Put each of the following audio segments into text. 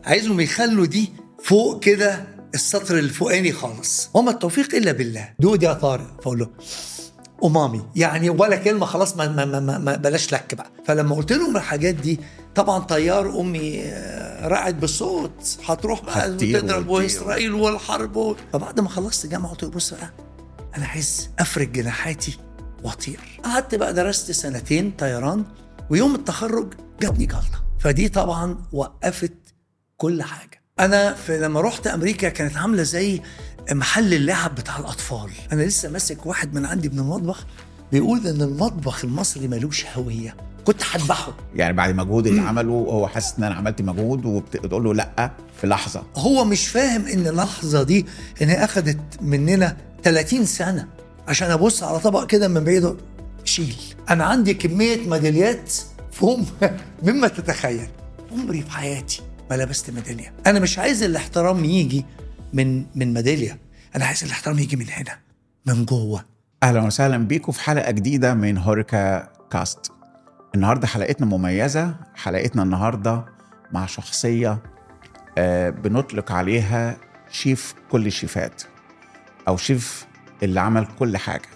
عايزهم يخلوا دي فوق كده السطر الفوقاني خالص وما التوفيق الا بالله دود يا طارق فاقول له امامي يعني ولا كلمه خلاص ما, ما, ما, ما بلاش لك بقى فلما قلت لهم الحاجات دي طبعا طيار امي آه، رعد بالصوت هتروح بقى هتطير تضرب وتطير. واسرائيل والحرب و- فبعد ما خلصت جامعه قلت له بص بقى انا عايز افرد جناحاتي واطير قعدت بقى درست سنتين طيران ويوم التخرج جاتني جلطه فدي طبعا وقفت كل حاجه انا في لما رحت امريكا كانت عامله زي محل اللعب بتاع الاطفال انا لسه ماسك واحد من عندي من المطبخ بيقول ان المطبخ المصري ملوش هويه كنت هذبحه يعني بعد المجهود اللي عمله هو حاسس ان انا عملت مجهود وبتقول له لا في لحظه هو مش فاهم ان اللحظه دي ان هي اخذت مننا 30 سنه عشان ابص على طبق كده من بعيد شيل انا عندي كميه ميداليات فوق مما تتخيل عمري في حياتي ما لبست ميداليه انا مش عايز الاحترام يجي من من ميداليه انا عايز الاحترام يجي من هنا من جوه اهلا وسهلا بيكم في حلقه جديده من هوريكا كاست النهارده حلقتنا مميزه حلقتنا النهارده مع شخصيه آه، بنطلق عليها شيف كل الشيفات او شيف اللي عمل كل حاجه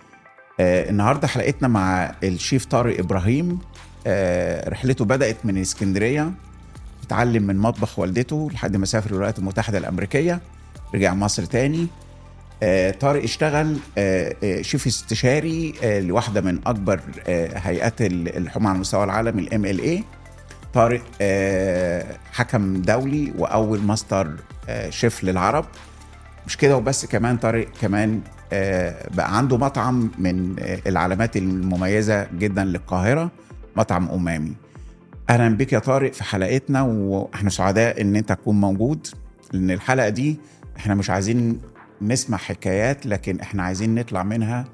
آه، النهارده حلقتنا مع الشيف طارق ابراهيم آه، رحلته بدات من اسكندريه اتعلم من مطبخ والدته لحد ما سافر الولايات المتحده الامريكيه رجع مصر تاني آه، طارق اشتغل آه، آه، شيف استشاري آه، لواحده من اكبر آه، هيئات ال- اللحوم على مستوى العالم الام ال اي طارق آه، حكم دولي واول ماستر آه، شيف للعرب مش كده وبس كمان طارق كمان آه، بقى عنده مطعم من آه، العلامات المميزه جدا للقاهره مطعم امامي اهلا بك يا طارق في حلقتنا واحنا سعداء ان انت تكون موجود لان الحلقه دي احنا مش عايزين نسمع حكايات لكن احنا عايزين نطلع منها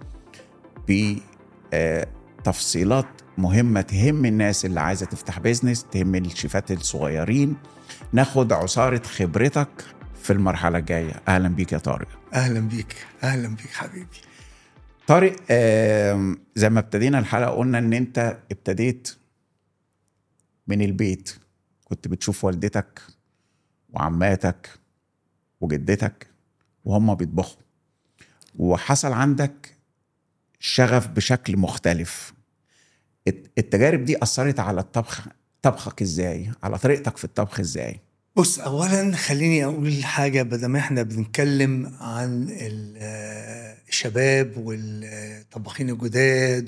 بتفصيلات مهمه تهم الناس اللي عايزه تفتح بيزنس تهم الشيفات الصغيرين ناخد عصاره خبرتك في المرحله الجايه اهلا بيك يا طارق اهلا بيك اهلا بيك حبيبي طارق آم، زي ما ابتدينا الحلقه قلنا ان انت ابتديت من البيت كنت بتشوف والدتك وعماتك وجدتك وهم بيطبخوا وحصل عندك شغف بشكل مختلف الت- التجارب دي اثرت على الطبخ طبخك ازاي على طريقتك في الطبخ ازاي بص اولا خليني اقول حاجه بدل ما احنا بنتكلم عن ال- آه، الشباب والطباخين الجداد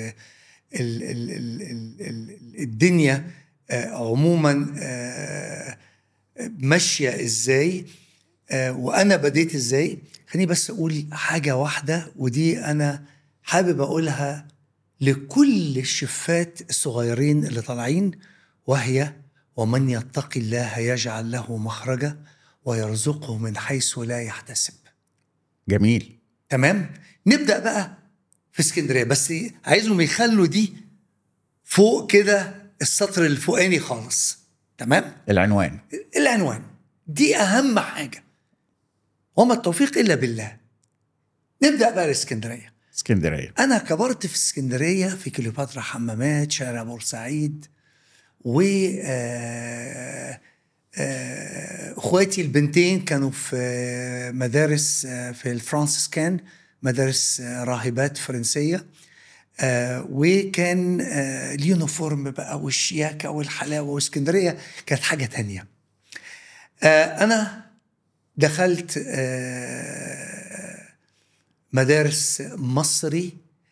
والدنيا عموما آه، ماشيه ازاي آه، وانا بديت ازاي خليني بس اقول حاجه واحده ودي انا حابب اقولها لكل الشفات الصغيرين اللي طالعين وهي ومن يتقي الله يجعل له مخرجا ويرزقه من حيث لا يحتسب جميل تمام نبدا بقى في اسكندريه بس عايزهم يخلوا دي فوق كده السطر الفوقاني خالص تمام العنوان العنوان دي اهم حاجه وما التوفيق الا بالله نبدا بقى الاسكندريه اسكندريه انا كبرت في اسكندريه في كليوباترا حمامات شارع بورسعيد و آه، آه، اخواتي البنتين كانوا في مدارس آه، في الفرانسيسكان مدارس آه، راهبات فرنسيه آه، وكان آه، اليونيفورم بقى والشياكه والحلاوه واسكندريه كانت حاجه تانية آه، انا دخلت آه، مدارس مصري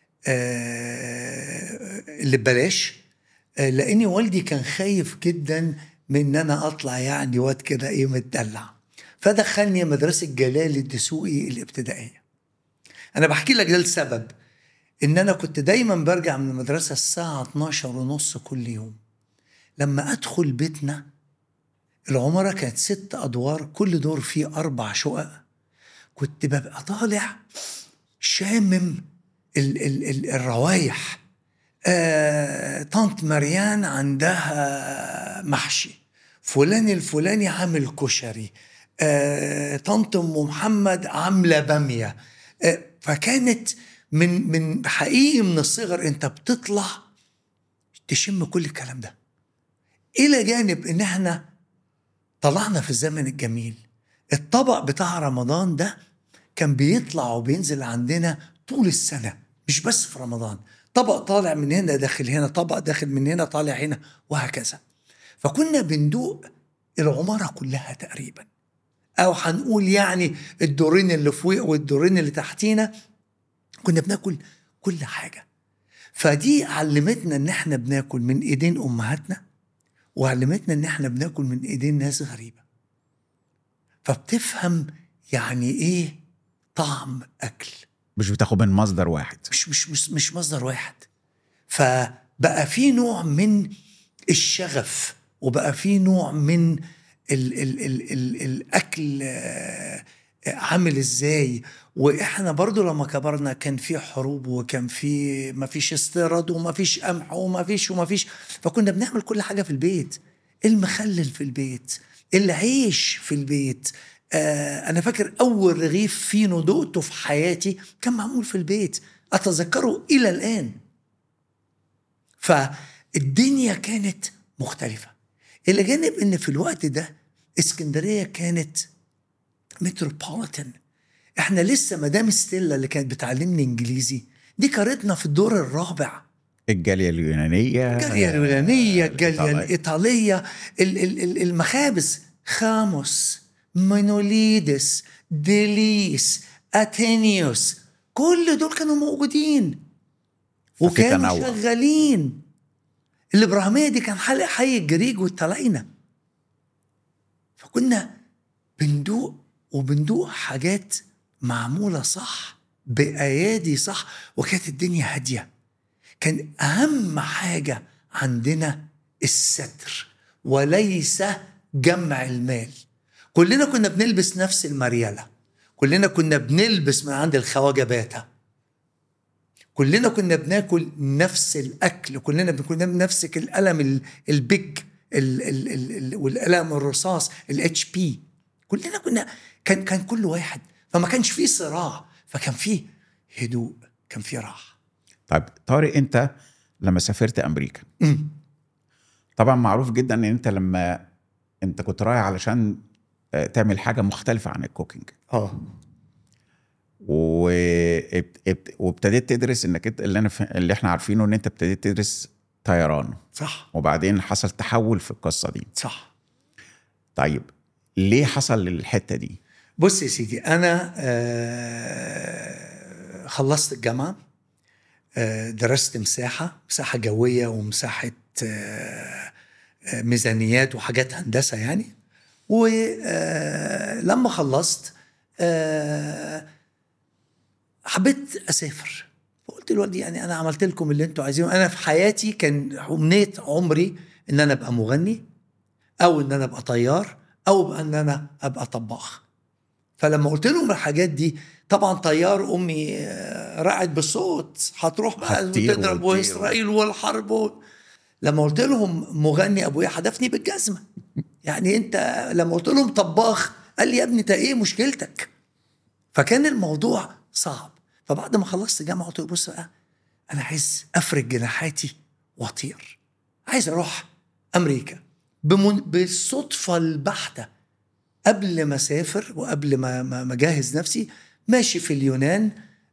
آه، اللي ببلاش آه، لاني والدي كان خايف جدا من ان انا اطلع يعني واد كده ايه متدلع فدخلني مدرسه جلال الدسوقي الابتدائيه انا بحكي لك ده السبب ان انا كنت دايما برجع من المدرسه الساعه 12 ونص كل يوم لما ادخل بيتنا العماره كانت ست ادوار كل دور فيه اربع شقق كنت ببقى طالع شامم ال ال ال الروايح آه طنط مريان عندها محشي فلان الفلاني عامل كشري آه طنط ام محمد عامله باميه آه فكانت من من حقيقي من الصغر انت بتطلع تشم كل الكلام ده الى جانب ان احنا طلعنا في الزمن الجميل الطبق بتاع رمضان ده كان بيطلع وبينزل عندنا طول السنة مش بس في رمضان طبق طالع من هنا داخل هنا طبق داخل من هنا طالع هنا وهكذا فكنا بندوق العمارة كلها تقريبا أو هنقول يعني الدورين اللي فوق والدورين اللي تحتينا كنا بناكل كل حاجة فدي علمتنا ان احنا بناكل من ايدين امهاتنا وعلمتنا ان احنا بناكل من ايدين ناس غريبة فبتفهم يعني ايه طعم اكل مش بتاخد من مصدر واحد مش مش مش, مش مصدر واحد فبقى في نوع من الشغف وبقى في نوع من ال ال ال ال الاكل آه، عامل ازاي واحنا برضو لما كبرنا كان في حروب وكان في ما فيش استيراد وما فيش قمح وما فيش وما فيش فكنا بنعمل كل حاجه في البيت المخلل في البيت العيش في البيت آه انا فاكر اول رغيف فينو دقته في حياتي كان معمول في البيت اتذكره الى الان فالدنيا كانت مختلفه الى جانب ان في الوقت ده اسكندريه كانت متروبوليتان احنا لسه مدام ستيلا اللي كانت بتعلمني انجليزي دي قريتنا في الدور الرابع الجاليه اليونانيه الجاليه اليونانيه آه، الجاليه الإيطالية. الايطاليه ال- ال- ال- المخابز خاموس مينوليدس ديليس اتينيوس كل دول كانوا موجودين ففي وكانوا تنوع. شغالين الابراهيميه دي كان حلق حي الجريج والتلاينه فكنا بندوق وبندوق حاجات معموله صح بايادي صح وكانت الدنيا هاديه كان اهم حاجه عندنا الستر وليس جمع المال كلنا كنا بنلبس نفس المرياله كلنا كنا بنلبس من عند الخواجه باتا كلنا كنا بناكل نفس الاكل كلنا كنا بنمسك القلم ال- البيج ال ال ال ال والقلم الرصاص الاتش بي كلنا كنا كان كان كل واحد فما كانش فيه صراع فكان فيه هدوء كان فيه راحه طيب طارق انت لما سافرت امريكا أمم. طبعا معروف جدا ان انت لما انت كنت رايح علشان آه، تعمل حاجه مختلفه عن الكوكينج اه وابت- ابت- وابتديت تدرس انك انت اللي انا ف- اللي احنا عارفينه ان انت ابتديت تدرس طيران صح وبعدين حصل تحول في القصه دي صح طيب ليه حصل الحته دي بص يا سيدي انا آه، خلصت الجامعه آه، درست مساحه مساحه جويه ومساحه آه، آه، ميزانيات وحاجات هندسه يعني ولما خلصت آه، حبيت اسافر فقلت لوالدي يعني انا عملت لكم اللي انتوا عايزينه انا في حياتي كان امنيه عمري ان انا ابقى مغني او ان انا ابقى طيار او ان انا ابقى طباخ فلما قلت لهم الحاجات دي طبعا طيار امي آه، رعد بالصوت هتروح بقى هتطير تضرب وتطير. واسرائيل والحرب و... لما قلت لهم مغني ابويا حدفني بالجزمه يعني انت لما قلت لهم طباخ قال لي يا ابني انت ايه مشكلتك فكان الموضوع صعب فبعد ما خلصت جامعه قلت له بص بقى انا عايز افرد جناحاتي واطير عايز اروح امريكا بمن... بالصدفه البحته قبل ما اسافر وقبل ما ما ما اجهز نفسي ماشي في اليونان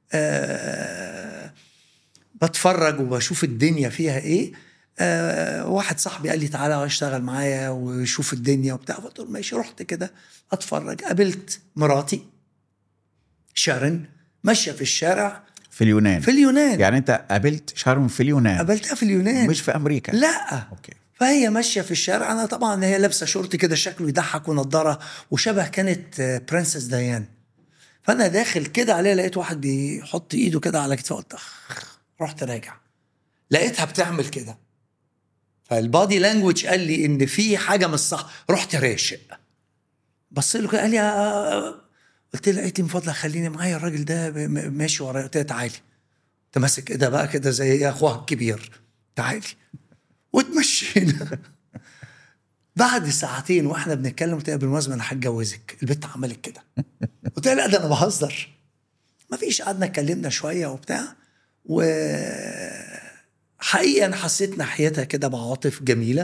آه بتفرج وبشوف الدنيا فيها ايه آه واحد صاحبي قال لي تعالى اشتغل معايا وشوف الدنيا وبتاع قلت له ماشي رحت كده اتفرج قابلت مراتي شارن ماشيه في الشارع في اليونان في اليونان يعني انت قابلت شارون في اليونان قابلتها في اليونان مش في امريكا لا اوكي فهي ماشيه في الشارع انا طبعا هي لابسه شورت كده شكله يضحك ونضاره وشبه كانت آه، برنسس ديان فانا داخل كده عليها لقيت واحد بيحط ايده كده على كتفي قلت أخ. رحت راجع لقيتها بتعمل كده فالبادي لانجوج قال لي ان في حاجه مش صح رحت راشق بص له كده قال لي آه. قلت له قالت لي من فضلك خليني معايا الراجل ده ب- م- ماشي ورايا قلت لها تعالي تمسك ايدها بقى كده زي اخوها الكبير تعالي وتمشينا بعد ساعتين واحنا بنتكلم قلت لها بالمناسبه انا هتجوزك البت عملت كده قلت لها لا ده انا بهزر ما فيش قعدنا اتكلمنا شويه وبتاع و حقيقه انا حسيت ناحيتها كده بعواطف جميله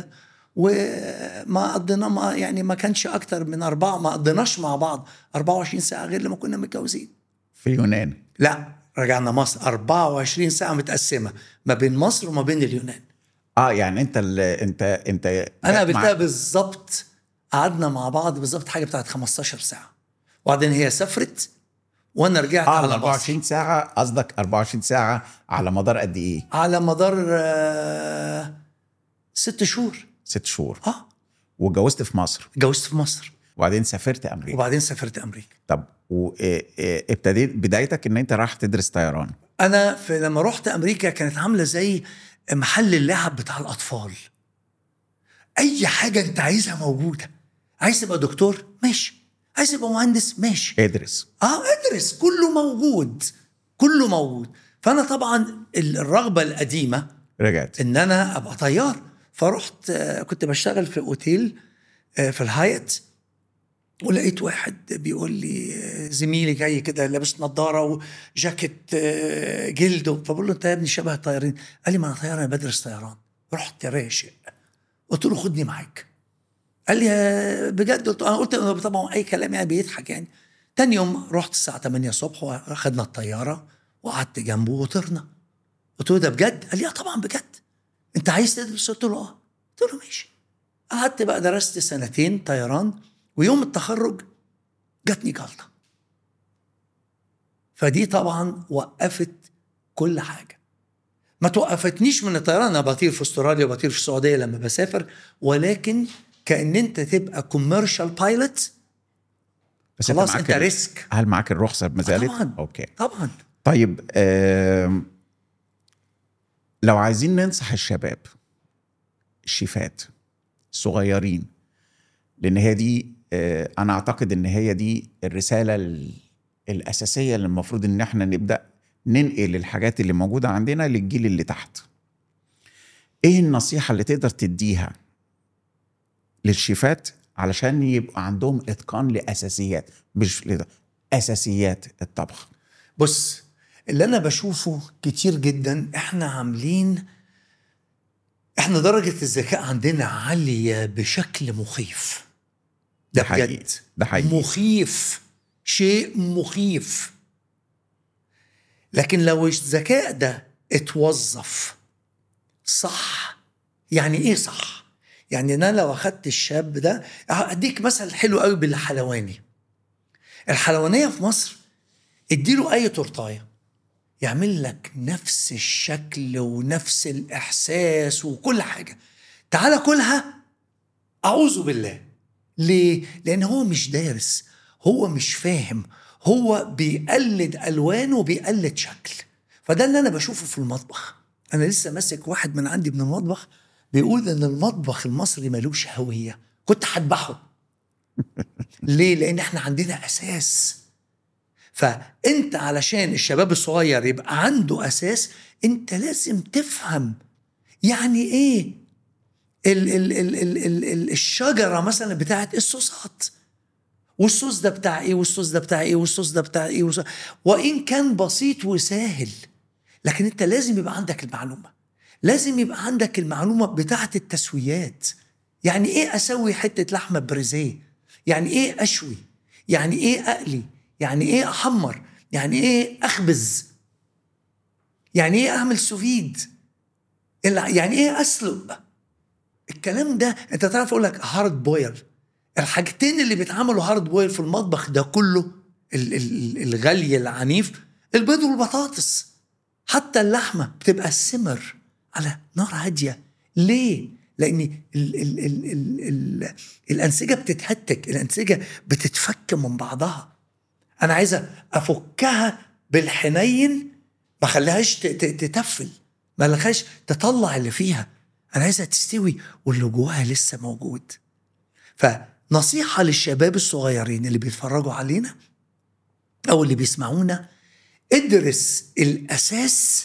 وما قضينا ما يعني ما كانش اكتر من اربعه ما قضيناش مع بعض 24 ساعه غير لما كنا متجوزين في اليونان لا رجعنا مصر 24 ساعه متقسمه ما بين مصر وما بين اليونان اه يعني انت ال... انت انت انا مع- قابلتها بالظبط قعدنا مع بعض بالظبط حاجه بتاعت 15 ساعه وبعدين هي سافرت وانا رجعت اه على ال مصر 24 ساعه قصدك 24 ساعه على مدار قد ايه؟ على مدار آه، ست شهور ست شهور اه واتجوزت في مصر اتجوزت في مصر وبعدين سافرت امريكا وبعدين سافرت امريكا طب وابتديت بدايتك ان انت رايح تدرس طيران انا في لما رحت امريكا كانت عامله زي محل اللعب بتاع الاطفال اي حاجه انت عايزها موجوده عايز تبقى دكتور ماشي عايز تبقى مهندس ماشي ادرس اه ادرس كله موجود كله موجود فانا طبعا الرغبه القديمه رجعت ان انا ابقى طيار فرحت آه، كنت بشتغل في اوتيل آه، في الهايت ولقيت واحد بيقول لي آه، زميلي جاي كده لابس نظاره وجاكيت آه، جلد فبقول له انت يا ابني شبه الطيارين قال لي ما انا طيار انا بدرس طيران رحت راشق قلت له خدني معاك قال لي آه، بجد قلت انا قلت طبعا اي كلام يعني بيضحك يعني تاني يوم رحت الساعه 8 الصبح واخدنا الطياره وقعدت جنبه وطرنا قلت له ده بجد؟ قال لي اه طبعا بجد انت عايز تدرس؟ قلت له اه قلت له ماشي قعدت بقى درست سنتين طيران ويوم التخرج جاتني جلطه فدي طبعا وقفت كل حاجه ما توقفتنيش من الطيران انا بطير في استراليا وبطير في السعوديه لما بسافر ولكن كان انت تبقى كوميرشال بايلوت بس خلاص معاك انت ال- ريسك هل معاك الرخصه ما زالت؟ طبعا اوكي طبعا طيب آم، لو عايزين ننصح الشباب الشيفات الصغيرين لان هي دي آه، انا اعتقد ان هي دي الرساله ال- الاساسيه اللي المفروض ان احنا نبدا ننقل الحاجات اللي موجوده عندنا للجيل اللي تحت ايه النصيحه اللي تقدر تديها للشيفات علشان يبقى عندهم اتقان لاساسيات مش لده اساسيات الطبخ بص اللي انا بشوفه كتير جدا احنا عاملين احنا درجة الذكاء عندنا عالية بشكل مخيف ده ده حقيقي. بجد ده حقيقي. مخيف شيء مخيف لكن لو الذكاء ده اتوظف صح يعني ايه صح يعني انا لو اخدت الشاب ده اديك مثل حلو قوي بالحلواني الحلوانيه في مصر اديله اي تورتايه يعمل لك نفس الشكل ونفس الاحساس وكل حاجه تعالى كلها اعوذ بالله ليه لان هو مش دارس هو مش فاهم هو بيقلد الوان وبيقلد شكل فده اللي انا بشوفه في المطبخ انا لسه ماسك واحد من عندي من المطبخ بيقول ان المطبخ المصري ملوش هويه كنت هذبحه ليه لان احنا عندنا اساس فانت علشان الشباب الصغير يبقى عنده اساس انت لازم تفهم يعني ايه ال ال ال ال ال ال الشجره مثلا بتاعت الصوصات والصوص ده بتاع ايه والصوص ده بتاع ايه والصوص ده بتاع ايه والصوص وان كان بسيط وسهل لكن انت لازم يبقى عندك المعلومه لازم يبقى عندك المعلومه بتاعت التسويات يعني ايه اسوي حته لحمه بريزيه يعني ايه اشوي يعني ايه اقلي يعني ايه احمر يعني ايه اخبز يعني ايه اعمل سوفيد يعني ايه اسلق الكلام ده انت تعرف اقول لك هارد بويل الحاجتين اللي بيتعملوا هارد بويل في المطبخ ده كله ال- ال- الغلي العنيف البيض والبطاطس حتى اللحمه بتبقى سمر على نار هاديه ليه؟ لان ال ال ال ال ال الانسجه بتتهتك الانسجه بتتفك من بعضها انا عايزه افكها بالحنين ما خليهاش ت- ت- تتفل ما خليهاش تطلع اللي فيها انا عايزها تستوي واللي جواها لسه موجود فنصيحه للشباب الصغيرين اللي بيتفرجوا علينا او اللي بيسمعونا ادرس الاساس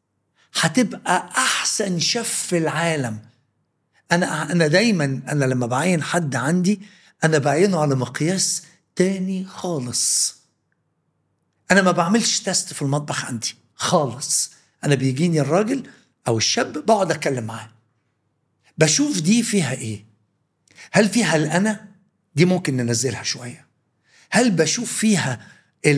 هتبقى احسن شيف في العالم انا انا دايما انا لما بعين حد عندي انا بعينه على مقياس تاني خالص انا ما بعملش تيست في المطبخ عندي خالص انا بيجيني الراجل او الشاب بقعد اتكلم معاه بشوف دي فيها ايه هل فيها الانا دي ممكن ننزلها شويه هل بشوف فيها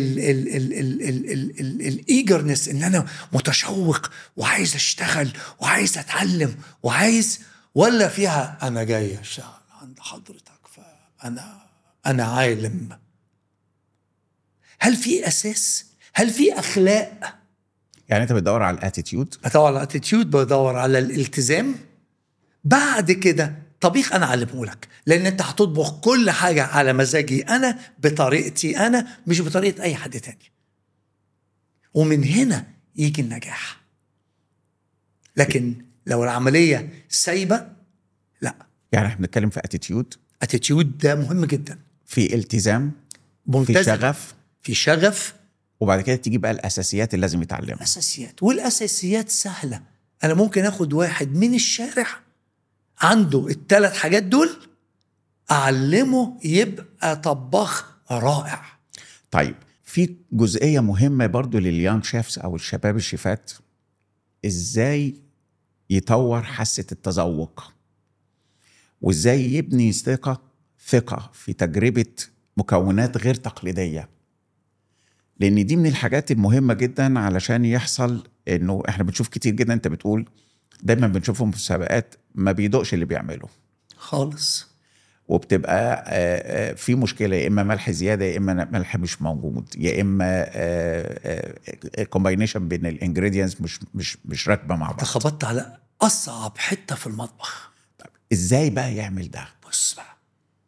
الايجرنس ان انا متشوق وعايز اشتغل وعايز اتعلم وعايز ولا فيها انا جاي اشتغل عند حضرتك فانا انا عالم هل في اساس هل في اخلاق يعني انت بتدور على الاتيتيود بدور على الاتيتيود بدور على الالتزام بعد كده طبيخ انا اعلمه لك لان انت هتطبخ كل حاجه على مزاجي انا بطريقتي انا مش بطريقه اي حد تاني ومن هنا يجي النجاح لكن لو العمليه سايبه لا يعني احنا بنتكلم في اتيتيود اتيتيود ده مهم جدا في التزام في ملتزم شغف في شغف وبعد كده تيجي بقى الاساسيات اللي لازم يتعلمها اساسيات والاساسيات سهله انا ممكن اخد واحد من الشارع عنده الثلاث حاجات دول اعلمه يبقى طباخ رائع طيب في جزئيه مهمه برضو لليانج شيفز او الشباب الشيفات ازاي يطور حاسه التذوق وازاي يبني ثقه ثقه في تجربه مكونات غير تقليديه لان دي من الحاجات المهمه جدا علشان يحصل انه احنا بنشوف كتير جدا انت بتقول دايما بنشوفهم في مسابقات ما بيدوقش اللي بيعمله خالص وبتبقى آه، آه، في مشكله يا اما ملح زياده يا اما ملح مش موجود يا اما كومباينيشن بين الانجريدينتس مش مش مش راكبه مع انت بعض خبطت على اصعب حته في المطبخ ازاي بقى يعمل ده بص بقى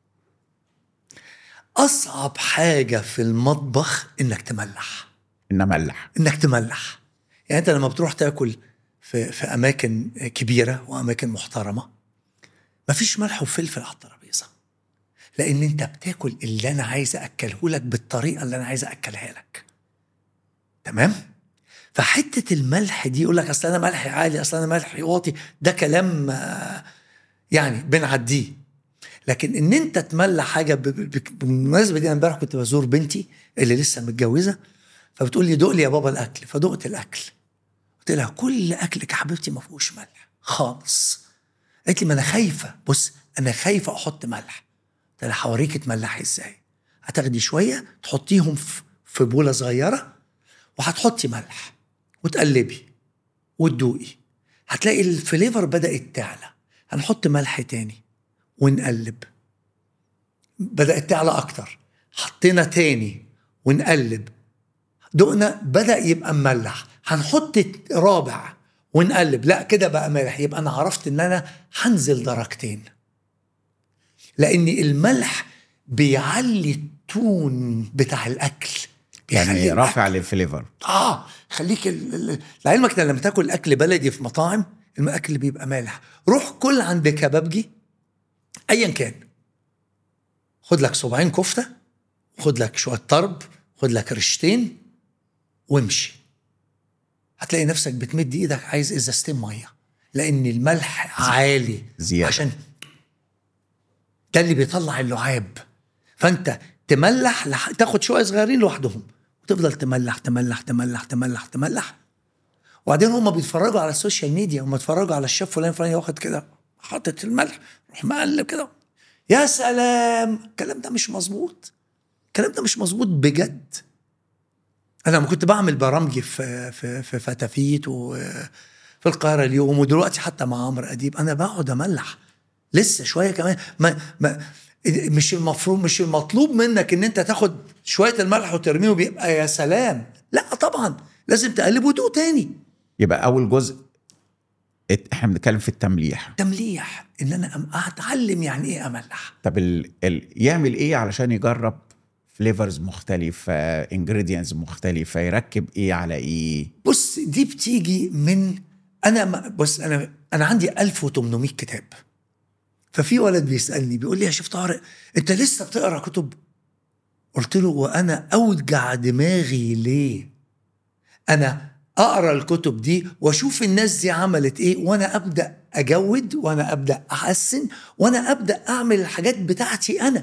اصعب حاجه في المطبخ انك تملح ان املح انك تملح يعني انت لما بتروح تاكل في في اماكن كبيره واماكن محترمه مفيش ملح وفلفل على الترابيزه لان انت بتاكل اللي انا عايز اكله لك بالطريقه اللي انا عايز اكلها لك تمام فحته الملح دي يقول لك اصل انا ملحي عالي اصل انا ملحي واطي ده كلام آه، يعني بنعديه لكن ان انت تملح حاجه ب- ب- ب- بالمناسبه دي انا امبارح كنت بزور بنتي اللي لسه متجوزه فبتقول لي دوق لي يا بابا الاكل فدقت الاكل قلت لها كل اكلك يا حبيبتي ما فيهوش ملح خالص قالت لي ما انا خايفه بص انا خايفه احط ملح قلت لها هوريكي تملحي ازاي هتاخدي شويه تحطيهم في- في بوله صغيره وهتحطي ملح وتقلبي وتدوقي هتلاقي الفليفر بدات تعلى هنحط ملح تاني ونقلب بدات تعلى اكتر حطينا تاني ونقلب دقنا بدا يبقى مملح هنحط رابع ونقلب لا كده بقى مالح يبقى انا عرفت ان انا هنزل درجتين لان الملح بيعلي التون بتاع الاكل يعني بيخلي رافع للفليفر اه خليك ال- ال- لعلمك إن لما تاكل اكل بلدي في مطاعم الاكل بيبقى مالح روح كل عند كبابجي ايا كان خد لك صباعين كفته خد لك شويه طرب خد لك رشتين وامشي هتلاقي نفسك بتمد ايدك عايز ازازتين ميه لان الملح عالي زيادة. عشان ده اللي بيطلع اللعاب فانت تملح لح... تاخد شويه صغيرين لوحدهم وتفضل تملح تملح تملح تملح تملح وبعدين هم بيتفرجوا على السوشيال ميديا هم بيتفرجوا على الشيف فلان فلان واخد كده حاطط الملح روح مقلب كده يا سلام الكلام ده مش مظبوط الكلام ده مش مظبوط بجد انا لما كنت بعمل برامجي في في في فتافيت وفي القاهره اليوم ودلوقتي حتى مع عمرو اديب انا بقعد املح لسه شويه كمان ما ما مش المفروض مش المطلوب منك ان انت تاخد شويه الملح وترميه وبيبقى يا سلام لا طبعا لازم تقلب وتدوق تاني يبقى اول جزء ات- احنا بنتكلم في التمليح تمليح ان انا أم- اتعلم يعني ايه املح طب ال... ال... يعمل ايه علشان يجرب فليفرز مختلفة انجريدينتس مختلفة يركب ايه على ايه بص دي بتيجي من انا ما- بص انا انا عندي 1800 كتاب ففي ولد بيسالني بيقول لي يا شيخ طارق انت لسه بتقرا كتب قلت له وانا اوجع دماغي ليه انا اقرا الكتب دي واشوف الناس دي عملت ايه وانا ابدا اجود وانا ابدا احسن وانا ابدا اعمل الحاجات بتاعتي انا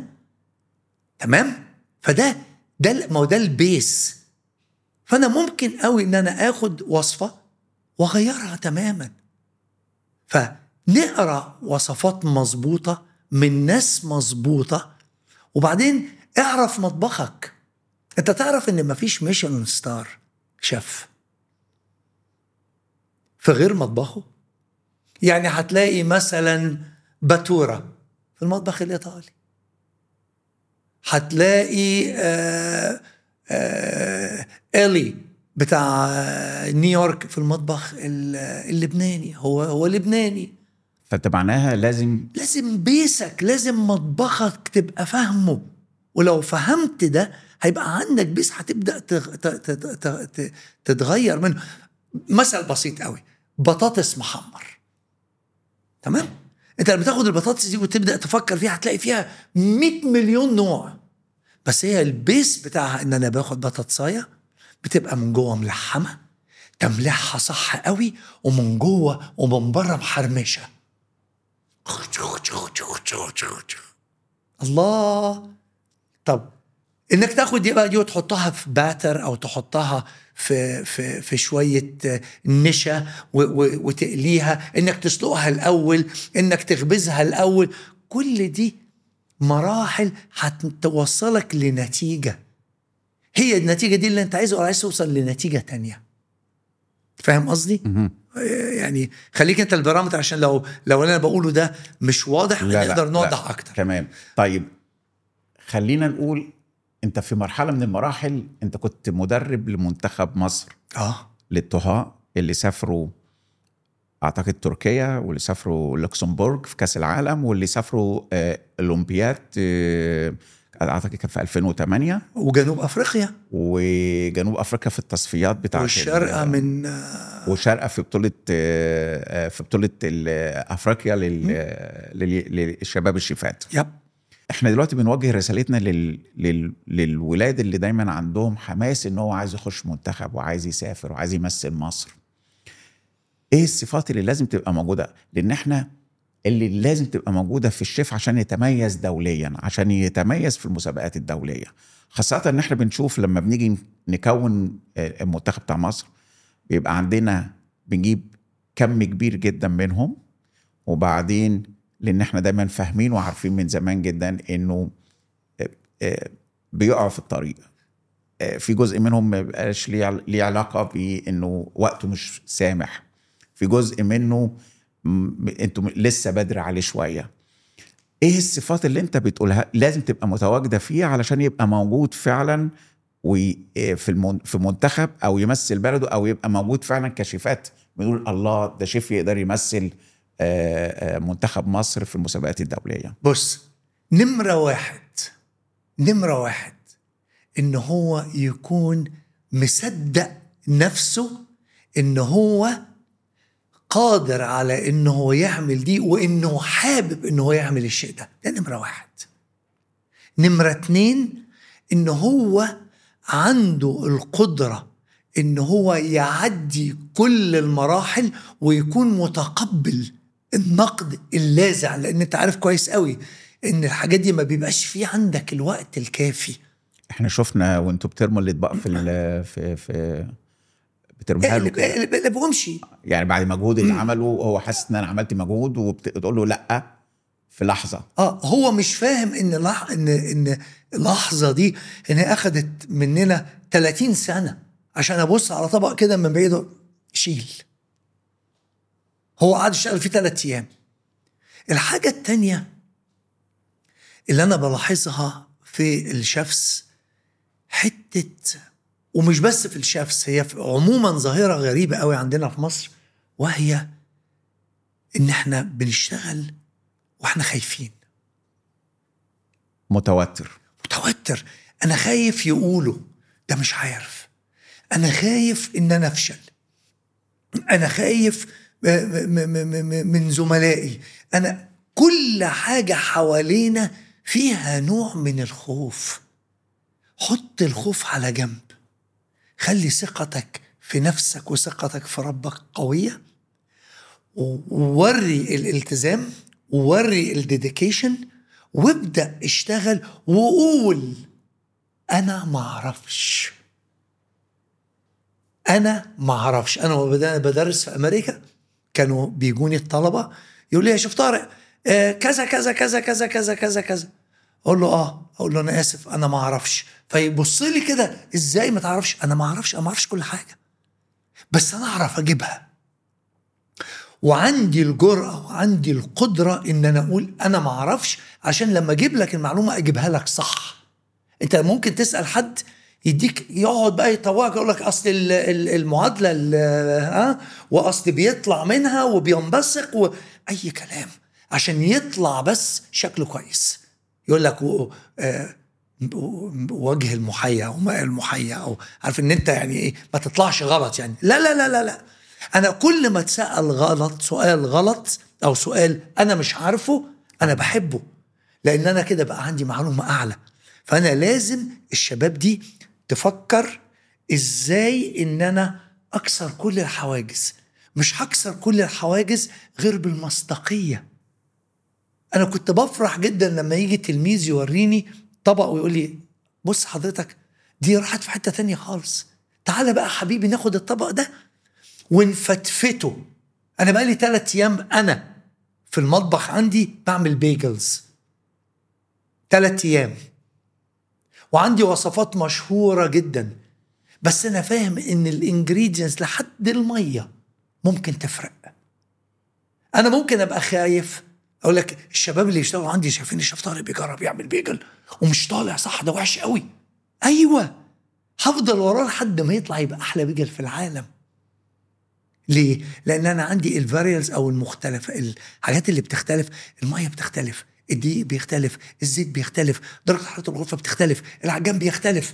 تمام فده ده ال- ما هو ده البيس فانا ممكن قوي ان انا اخد وصفه واغيرها تماما نقرا وصفات مظبوطه من ناس مظبوطه وبعدين اعرف مطبخك انت تعرف ان مفيش ميشن ستار شيف في غير مطبخه يعني هتلاقي مثلا باتورا في المطبخ الايطالي هتلاقي آه آه الي بتاع آه، نيويورك في المطبخ ال- اللبناني هو هو لبناني فانت معناها لازم لازم بيسك لازم مطبخك تبقى فاهمه ولو فهمت ده هيبقى عندك بيس هتبدا تغ- ت- ت- ت- ت- تتغير منه مثل بسيط قوي بطاطس محمر تمام انت لما تاخد البطاطس دي وتبدا تفكر فيها هتلاقي فيها 100 مليون نوع بس هي البيس بتاعها ان انا باخد بطاطسايه بتبقى من جوه ملحمه تملحها صح قوي ومن جوه ومن بره محرمشه الله طب انك تاخد دي بقى دي وتحطها في باتر او تحطها في في في شويه نشا و- و- وتقليها انك تسلقها الاول انك تخبزها الاول كل دي مراحل هتوصلك لنتيجه هي النتيجه دي اللي انت عايزه ولا عايز توصل لنتيجه تانية فاهم قصدي؟ مهم. يعني خليك انت البارامتر عشان لو لو انا بقوله ده مش واضح لا، لا، نقدر لا. نوضح اكتر تمام طيب خلينا نقول انت في مرحله من المراحل انت كنت مدرب لمنتخب مصر اه للطهاء اللي سافروا اعتقد تركيا واللي سافروا لوكسمبورغ في كاس العالم واللي سافروا آه، اولمبياد آه، اعتقد كان في 2008 وجنوب افريقيا وجنوب افريقيا في التصفيات بتاعت والشارقه ال- من وشارقه في بطوله آه، آه، في بطوله ال- افريقيا لل- لل- للشباب الشيفات يب احنا دلوقتي بنوجه رسالتنا لل... لل... للولاد اللي دايما عندهم حماس ان هو عايز يخش منتخب وعايز يسافر وعايز يمثل مصر ايه الصفات اللي لازم تبقى موجوده لان احنا اللي لازم تبقى موجوده في الشيف عشان يتميز دوليا عشان يتميز في المسابقات الدوليه خاصه ان احنا بنشوف لما بنيجي نكون آه، المنتخب بتاع مصر بيبقى عندنا بنجيب كم كبير جدا منهم وبعدين لان احنا دايما فاهمين وعارفين من زمان جدا انه آه، آه، بيقعوا في الطريق آه، في جزء منهم ما بيبقاش ليه عل- ليه علاقه بانه وقته مش سامح في جزء منه م- انتوا م- لسه بدري عليه شويه ايه الصفات اللي انت بتقولها لازم تبقى متواجده فيه علشان يبقى موجود فعلا وي- آه، في المن- في منتخب او يمثل بلده او يبقى موجود فعلا كشيفات بنقول الله ده شيف يقدر يمثل آه، آه، منتخب مصر في المسابقات الدوليه بص نمره واحد نمره واحد ان هو يكون مصدق نفسه ان هو قادر على ان هو يعمل دي وانه حابب ان هو يعمل الشيء ده ده نمره واحد نمره اتنين ان هو عنده القدره ان هو يعدي كل المراحل ويكون متقبل النقد اللاذع لان انت عارف كويس قوي ان الحاجات دي ما بيبقاش في عندك الوقت الكافي احنا شفنا وانتوا بترموا الاطباق في ال- في في بترميها له اللي كده اللي- اللي بمشي يعني بعد المجهود اللي عمله هو حاسس ان انا عملت مجهود وبتقول له لا في لحظه اه هو مش فاهم ان لح... ان ان اللحظه دي ان هي اخذت مننا 30 سنه عشان ابص على طبق كده من بعيد أقول شيل هو قعد يشتغل فيه ثلاث ايام الحاجه التانية اللي انا بلاحظها في الشفس حته ومش بس في الشفس هي في عموما ظاهره غريبه قوي عندنا في مصر وهي ان احنا بنشتغل واحنا خايفين متوتر متوتر انا خايف يقولوا ده مش عارف انا خايف ان انا افشل انا خايف م- م- م- م- من زملائي انا كل حاجه حوالينا فيها نوع من الخوف حط الخوف على جنب خلي ثقتك في نفسك وثقتك في ربك قويه ووري الالتزام ووري الديديكيشن وابدا اشتغل وقول انا ما اعرفش انا ما اعرفش انا لما بدأنا بدرس في امريكا كانوا بيجوني الطلبه يقول لي يا شيف طارق آه، كذا كذا كذا كذا كذا كذا كذا اقول له اه اقول له انا اسف انا ما اعرفش فيبص لي كده ازاي ما تعرفش انا ما اعرفش انا ما اعرفش كل حاجه بس انا اعرف اجيبها وعندي الجرأة وعندي القدرة ان انا اقول انا ما اعرفش عشان لما اجيب لك المعلومة اجيبها لك صح انت ممكن تسأل حد يديك يقعد بقى يطوعك يقول لك اصل ال- ال- المعادله ال- ها واصل بيطلع منها وبينبثق واي كلام عشان يطلع بس شكله كويس يقول لك و- آه، و- وجه المحيا او ماء المحيا او عارف ان انت يعني ايه ما تطلعش غلط يعني لا لا لا لا لا انا كل ما اتسال غلط سؤال غلط او سؤال انا مش عارفه انا بحبه لان انا كده بقى عندي معلومه اعلى فانا لازم الشباب دي تفكر ازاي ان انا اكسر كل الحواجز مش هكسر كل الحواجز غير بالمصداقيه انا كنت بفرح جدا لما يجي تلميذ يوريني طبق ويقول لي بص حضرتك دي راحت في حته تانية خالص تعالى بقى حبيبي ناخد الطبق ده ونفتفته انا بقى لي ثلاث ايام انا في المطبخ عندي بعمل بيجلز ثلاث ايام وعندي وصفات مشهوره جدا بس انا فاهم ان الانجريدينتس لحد الميه ممكن تفرق انا ممكن ابقى خايف اقول لك الشباب اللي يشتغلوا عندي شايفين الشيف طارق بيجرب يعمل بيجل ومش طالع صح ده وحش قوي ايوه هفضل وراه لحد ما يطلع يبقى احلى بيجل في العالم ليه؟ لان انا عندي الفاريالز او المختلفه الحاجات اللي بتختلف الميه بتختلف الدقيق بيختلف الزيت بيختلف درجه حراره الغرفه بتختلف العجان بيختلف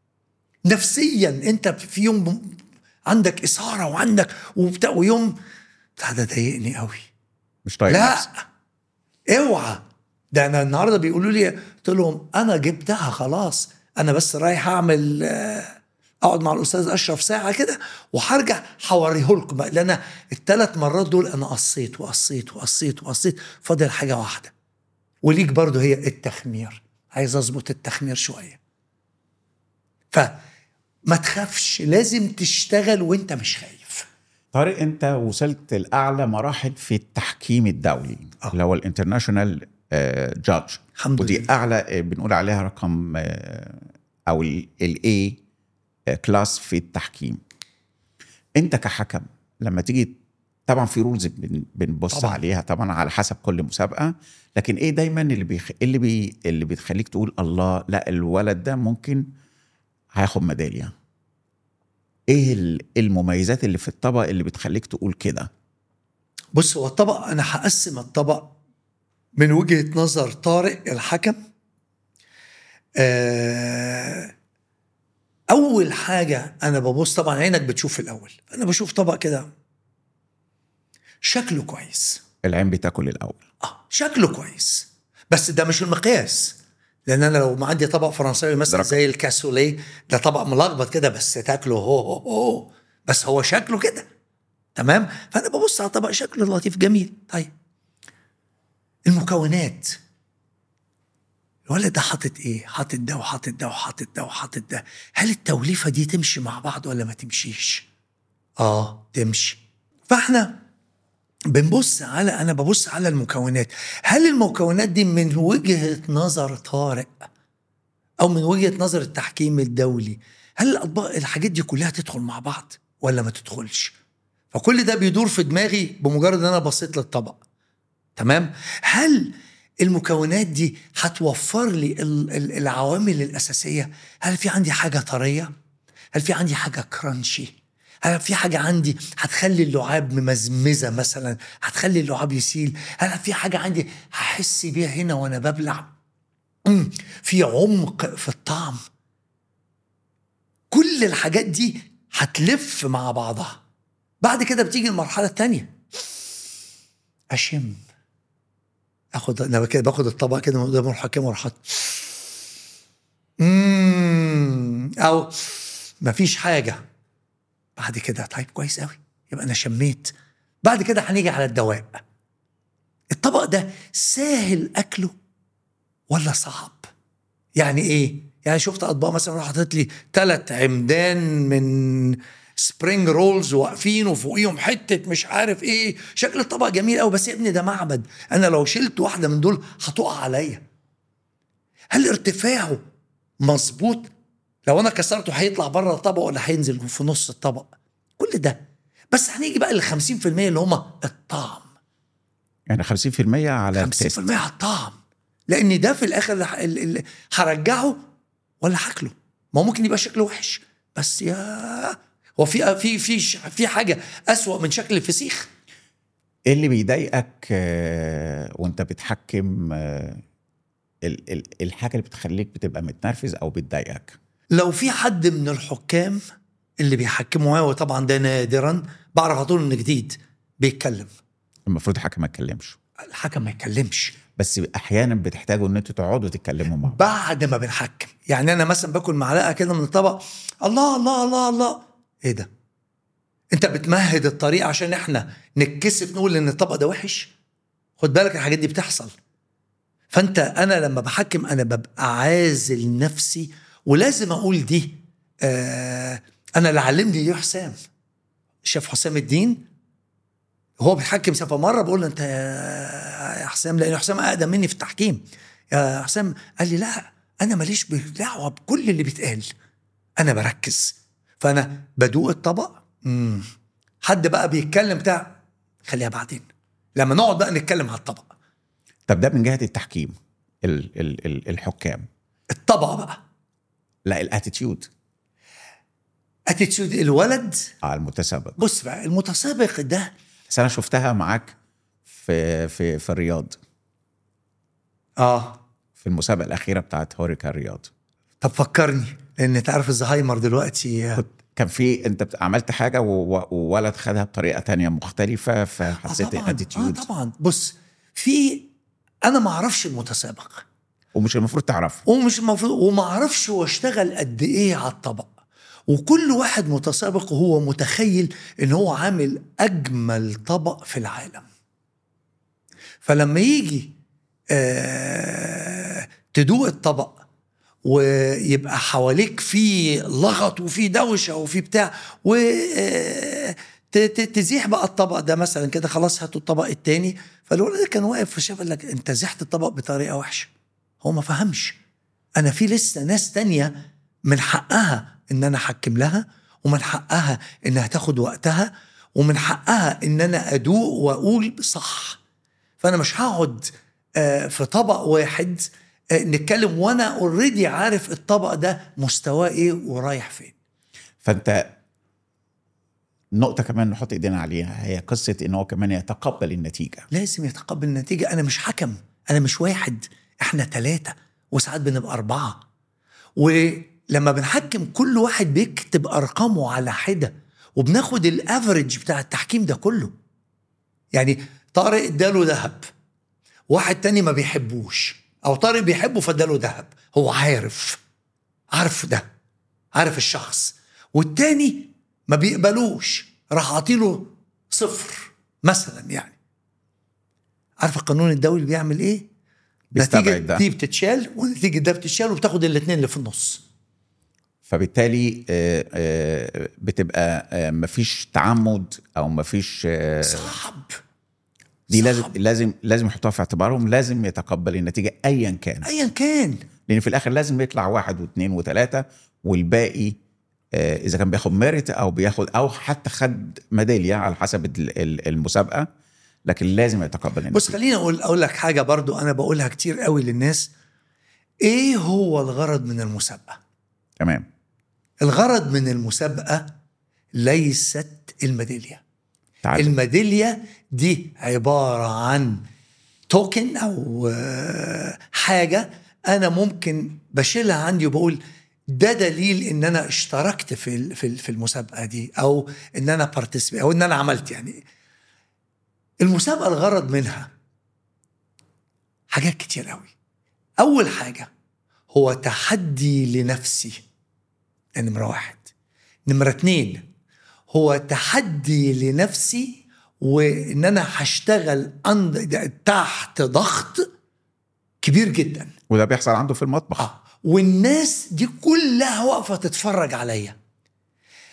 نفسيا انت في يوم عندك اثاره وعندك وبتاع ويوم بتاع ده ضايقني قوي مش طايق لا نفسك. اوعى ده انا النهارده بيقولوا لي قلت لهم انا جبتها خلاص انا بس رايح اعمل آه، اقعد مع الاستاذ اشرف ساعه كده وهرجع هوريه لكم بقى لان الثلاث مرات دول انا قصيت وقصيت وقصيت وقصيت فاضل حاجه واحده وليك برضو هي التخمير عايز اظبط التخمير شويه فما تخافش لازم تشتغل وانت مش خايف طارق انت وصلت لاعلى مراحل في التحكيم الدولي آه. اللي هو الانترناشونال جادج الحمد ودي لله اعلى آه، بنقول عليها رقم آه، او الاي كلاس في التحكيم انت كحكم لما تيجي طبعا في رولز بنبص طبعاً. طبعا. عليها طبعا على حسب كل مسابقه لكن ايه دايما اللي بيخ... اللي بي... اللي بتخليك تقول الله لا الولد ده ممكن هياخد ميداليه ايه ال- المميزات اللي في الطبق اللي بتخليك تقول كده بص هو الطبق انا هقسم الطبق من وجهه نظر طارق الحكم آه، اول حاجه انا ببص طبعا عينك بتشوف في الاول انا بشوف طبق كده شكله كويس العين بتاكل الاول اه شكله كويس بس ده مش المقياس لان انا لو معدي طبق فرنساوي مثلا درجة. زي الكاسوليه ده طبق ملخبط كده بس تاكله هو هو هو بس هو شكله كده تمام فانا ببص على طبق شكله لطيف جميل طيب المكونات الولد ده حاطط ايه حاطط ده وحاطط ده وحاطط ده وحاطط ده هل التوليفه دي تمشي مع بعض ولا ما تمشيش اه تمشي فاحنا بنبص على انا ببص على المكونات هل المكونات دي من وجهه نظر طارق او من وجهه نظر التحكيم الدولي هل الاطباق الحاجات دي كلها تدخل مع بعض ولا ما تدخلش فكل ده بيدور في دماغي بمجرد ان انا بصيت للطبق تمام هل المكونات دي هتوفر لي ال- ال- العوامل الاساسيه هل في عندي حاجه طريه هل في عندي حاجه كرانشي هل في حاجه عندي هتخلي اللعاب ممزمزه مثلا هتخلي اللعاب يسيل هل في حاجه عندي هحس بيها هنا وانا ببلع مم، في عمق في الطعم كل الحاجات دي هتلف مع بعضها بعد كده بتيجي المرحله الثانيه اشم اخد انا كده باخد الطبق كده من قدام الحكام واروح حاطط مم، او مفيش حاجه بعد كده طيب كويس قوي يبقى انا شميت بعد كده هنيجي على الدواء الطبق ده سهل اكله ولا صعب يعني ايه يعني شفت اطباق مثلا راح حاطط لي ثلاث عمدان من سبرينج رولز واقفين وفوقيهم حته مش عارف ايه شكل الطبق جميل قوي بس يا ابني ده معبد انا لو شلت واحده من دول هتقع عليا هل ارتفاعه مظبوط لو انا كسرته هيطلع بره الطبق ولا هينزل في نص الطبق كل ده بس هنيجي بقى لل 50% اللي هم الطعم يعني 50% على 50% التيست على الطعم لان ده في الاخر اللي ه- اللي- اللي هرجعه ولا هاكله ما هو ممكن يبقى شكله وحش بس يا هو في في في في حاجه اسوأ من شكل الفسيخ ايه اللي بيضايقك آه، وانت بتحكم آه، ال- ال- الحاجه اللي بتخليك بتبقى متنرفز او بتضايقك لو في حد من الحكام اللي بيحكموا معايا وطبعا ده نادرا بعرف على طول انه جديد بيتكلم المفروض الحكم ما يتكلمش الحكم ما يتكلمش بس احيانا بتحتاجوا ان انتوا تقعدوا تتكلموا مع بعض بعد ما بنحكم يعني انا مثلا باكل معلقه كده من الطبق الله الله الله الله ايه ده انت بتمهد الطريق عشان احنا نتكسف نقول ان الطبق ده وحش خد بالك الحاجات دي بتحصل فانت انا لما بحكم انا ببقى عازل نفسي ولازم اقول دي آه انا اللي علمني دي حسام شاف حسام الدين هو بيحكم سفه مره بقول له انت يا يا حسام لان حسام اقدم مني في التحكيم يا حسام قال لي لا انا ماليش دعوه بكل اللي بيتقال انا بركز فانا بدوق الطبق مم. حد بقى بيتكلم بتاع خليها بعدين لما نقعد بقى نتكلم على الطبق طب ده من جهه التحكيم ال ال ال الحكام الطبق بقى لا الاتيتيود اتيتيود الولد على المتسابق بص بقى المتسابق ده بس انا شفتها معاك في في في الرياض اه في المسابقه الاخيره بتاعت هوريكا الرياض طب فكرني لان انت عارف الزهايمر دلوقتي كنت كان في انت بت- عملت حاجه و- وولد خدها بطريقه تانية مختلفه فحسيت آه طبعا الاتيتيود اه طبعا بص في انا ما اعرفش المتسابق ومش المفروض تعرفه ومش المفروض وما اعرفش هو اشتغل قد ايه على الطبق وكل واحد متسابق وهو متخيل ان هو عامل اجمل طبق في العالم فلما يجي آه تدوق الطبق ويبقى حواليك في لغط وفي دوشه وفي بتاع و آه، ت- ت- تزيح بقى الطبق ده مثلا كده خلاص هاتوا الطبق التاني فالولد كان واقف وشاف قال لك انت زحت الطبق بطريقه وحشه هو ما فهمش انا في لسه ناس تانية من حقها ان انا احكم لها ومن حقها انها تاخد وقتها ومن حقها ان انا ادوق واقول صح فانا مش هقعد آه، في طبق واحد آه، نتكلم وانا اوريدي عارف الطبق ده مستواه ايه ورايح فين فانت نقطه كمان نحط ايدينا عليها هي قصه ان هو كمان يتقبل النتيجه لازم يتقبل النتيجة أنا مش حكم أنا مش واحد إحنا ثلاثة وساعات بنبقى أربعة ولما بنحكم كل واحد بيكتب أرقامه على حدة وبناخد الافريج بتاع التحكيم ده كله يعني طارق اداله ذهب واحد تاني ما بيحبوش او طارق بيحبه فاداله ذهب هو عارف عارف ده عارف الشخص والتاني ما بيقبلوش راح عاطيله صفر مثلا يعني عارف القانون الدولي بيعمل ايه؟ بيستبعد نتيجة ده. دي بتتشال ونتيجة ده بتتشال وبتاخد الاثنين اللي في النص فبالتالي آه، آه، بتبقى آه، مفيش تعمد او مفيش آه، صعب دي لازم صعب. لازم لازم يحطوها في اعتبارهم لازم يتقبل النتيجه ايا كان ايا كان لان في الاخر لازم يطلع واحد واثنين وثلاثه والباقي آه، اذا كان بياخد ميرت او بياخد او حتى خد ميداليه على حسب ال- ال- المسابقه لكن لازم يتقبل النتيجه بص خليني اقول اقول لك حاجه برضو انا بقولها كتير قوي للناس ايه هو الغرض من المسابقه تمام الغرض من المسابقه ليست الميداليه تعال الميداليه دي عباره عن توكن او آه، حاجه انا ممكن بشيلها عندي وبقول ده دليل ان انا اشتركت في ال- في ال- في المسابقه دي او ان انا بارتيسيبي او ان انا عملت يعني المسابقه الغرض منها حاجات كتير قوي اول حاجه هو تحدي لنفسي ده نمره واحد نمره اتنين هو تحدي لنفسي وان انا هشتغل عند- تحت ضغط كبير جدا وده بيحصل عنده في المطبخ اه والناس دي كلها واقفه تتفرج عليا